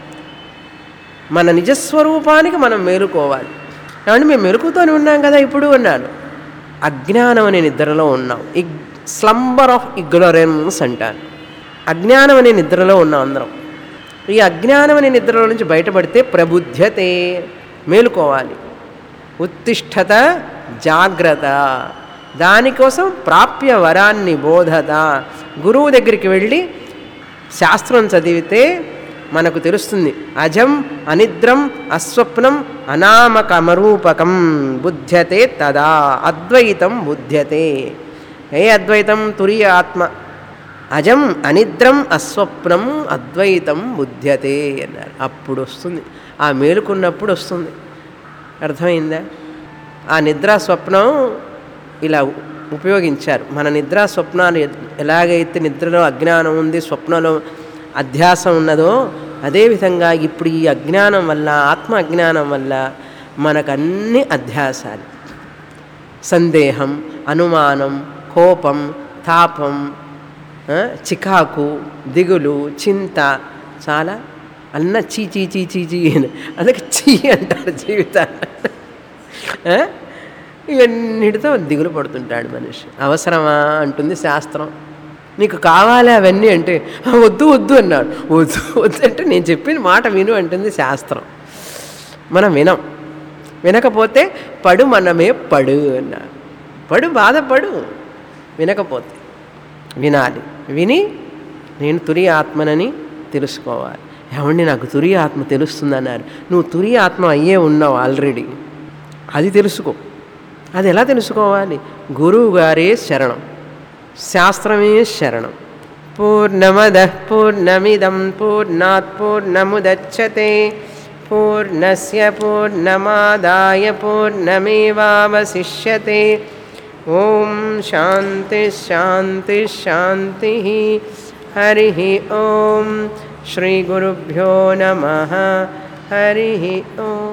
మన నిజస్వరూపానికి మనం మేలుకోవాలి ఏమంటే మేము మెలుకుతూనే ఉన్నాం కదా ఇప్పుడు అన్నాను అజ్ఞానం అనే నిద్రలో ఉన్నాం ఇగ్ స్లంబర్ ఆఫ్ ఇగ్నోరెన్స్ అంటాను అజ్ఞానం అనే నిద్రలో ఉన్నాం అందరం ఈ అజ్ఞానం అనే నిద్రలో నుంచి బయటపడితే ప్రబుద్ధ్యతే మేలుకోవాలి ఉత్తిష్టత జాగ్రత్త దానికోసం ప్రాప్య వరాన్ని బోధత గురువు దగ్గరికి వెళ్ళి శాస్త్రం చదివితే మనకు తెలుస్తుంది అజం అనిద్రం అస్వప్నం అనామకమరూపకం బుధ్యతే తదా అద్వైతం బుధ్యతే ఏ అద్వైతం తురియ ఆత్మ అజం అనిద్రం అస్వప్నం అద్వైతం బుధ్యతే అన్నారు అప్పుడు వస్తుంది ఆ మేలుకున్నప్పుడు వస్తుంది అర్థమైందా ఆ నిద్రా స్వప్నం ఇలా ఉపయోగించారు మన నిద్రా స్వప్నాలు ఎ- ఎలాగైతే నిద్రలో అజ్ఞానం ఉంది స్వప్నంలో అధ్యాసం ఉన్నదో అదేవిధంగా ఇప్పుడు ఈ అజ్ఞానం వల్ల ఆత్మ అజ్ఞానం వల్ల మనకన్నీ అధ్యాసాలు సందేహం అనుమానం కోపం తాపం ఆ, చికాకు దిగులు చింత చాలా అన్న చీ చీ చీ చీ చీ అని అందుకే చీ అంటారు జీవితాన్ని ఆ? ఇవన్నిటితో దిగులు పడుతుంటాడు మనిషి అవసరమా అంటుంది శాస్త్రం నీకు కావాలి అవన్నీ అంటే "ఆ, వద్దు వద్దు అన్నాడు వద్దు వద్దు అంటే నేను చెప్పిన మాట విను అంటుంది శాస్త్రం మనం వినం వినకపోతే పడు మనమే పడు అన్నాడు పడు బాధపడు వినకపోతే వినాలి విని నేను తురి ఆత్మనని తెలుసుకోవాలి ఏమండి నాకు తురి ఆత్మ తెలుస్తుందన్నారు నువ్వు తురి ఆత్మ అయ్యే ఉన్నావు ఆల్రెడీ అది తెలుసుకో అది ఎలా తెలుసుకోవాలి గురువు గారే శరణం శాస్త్రమే శరణం పూర్ణమద పూర్ణమిదం పూర్ణాత్ పూర్ణముదచ్చతే పూర్ణస్య పూర్ణమాదాయ పూర్ణమేవావశిష్యతే ఓం శాంతి శాంతి శాంతి హరి ఓం శ్రీ గురుభ్యో నమ హరి ఓం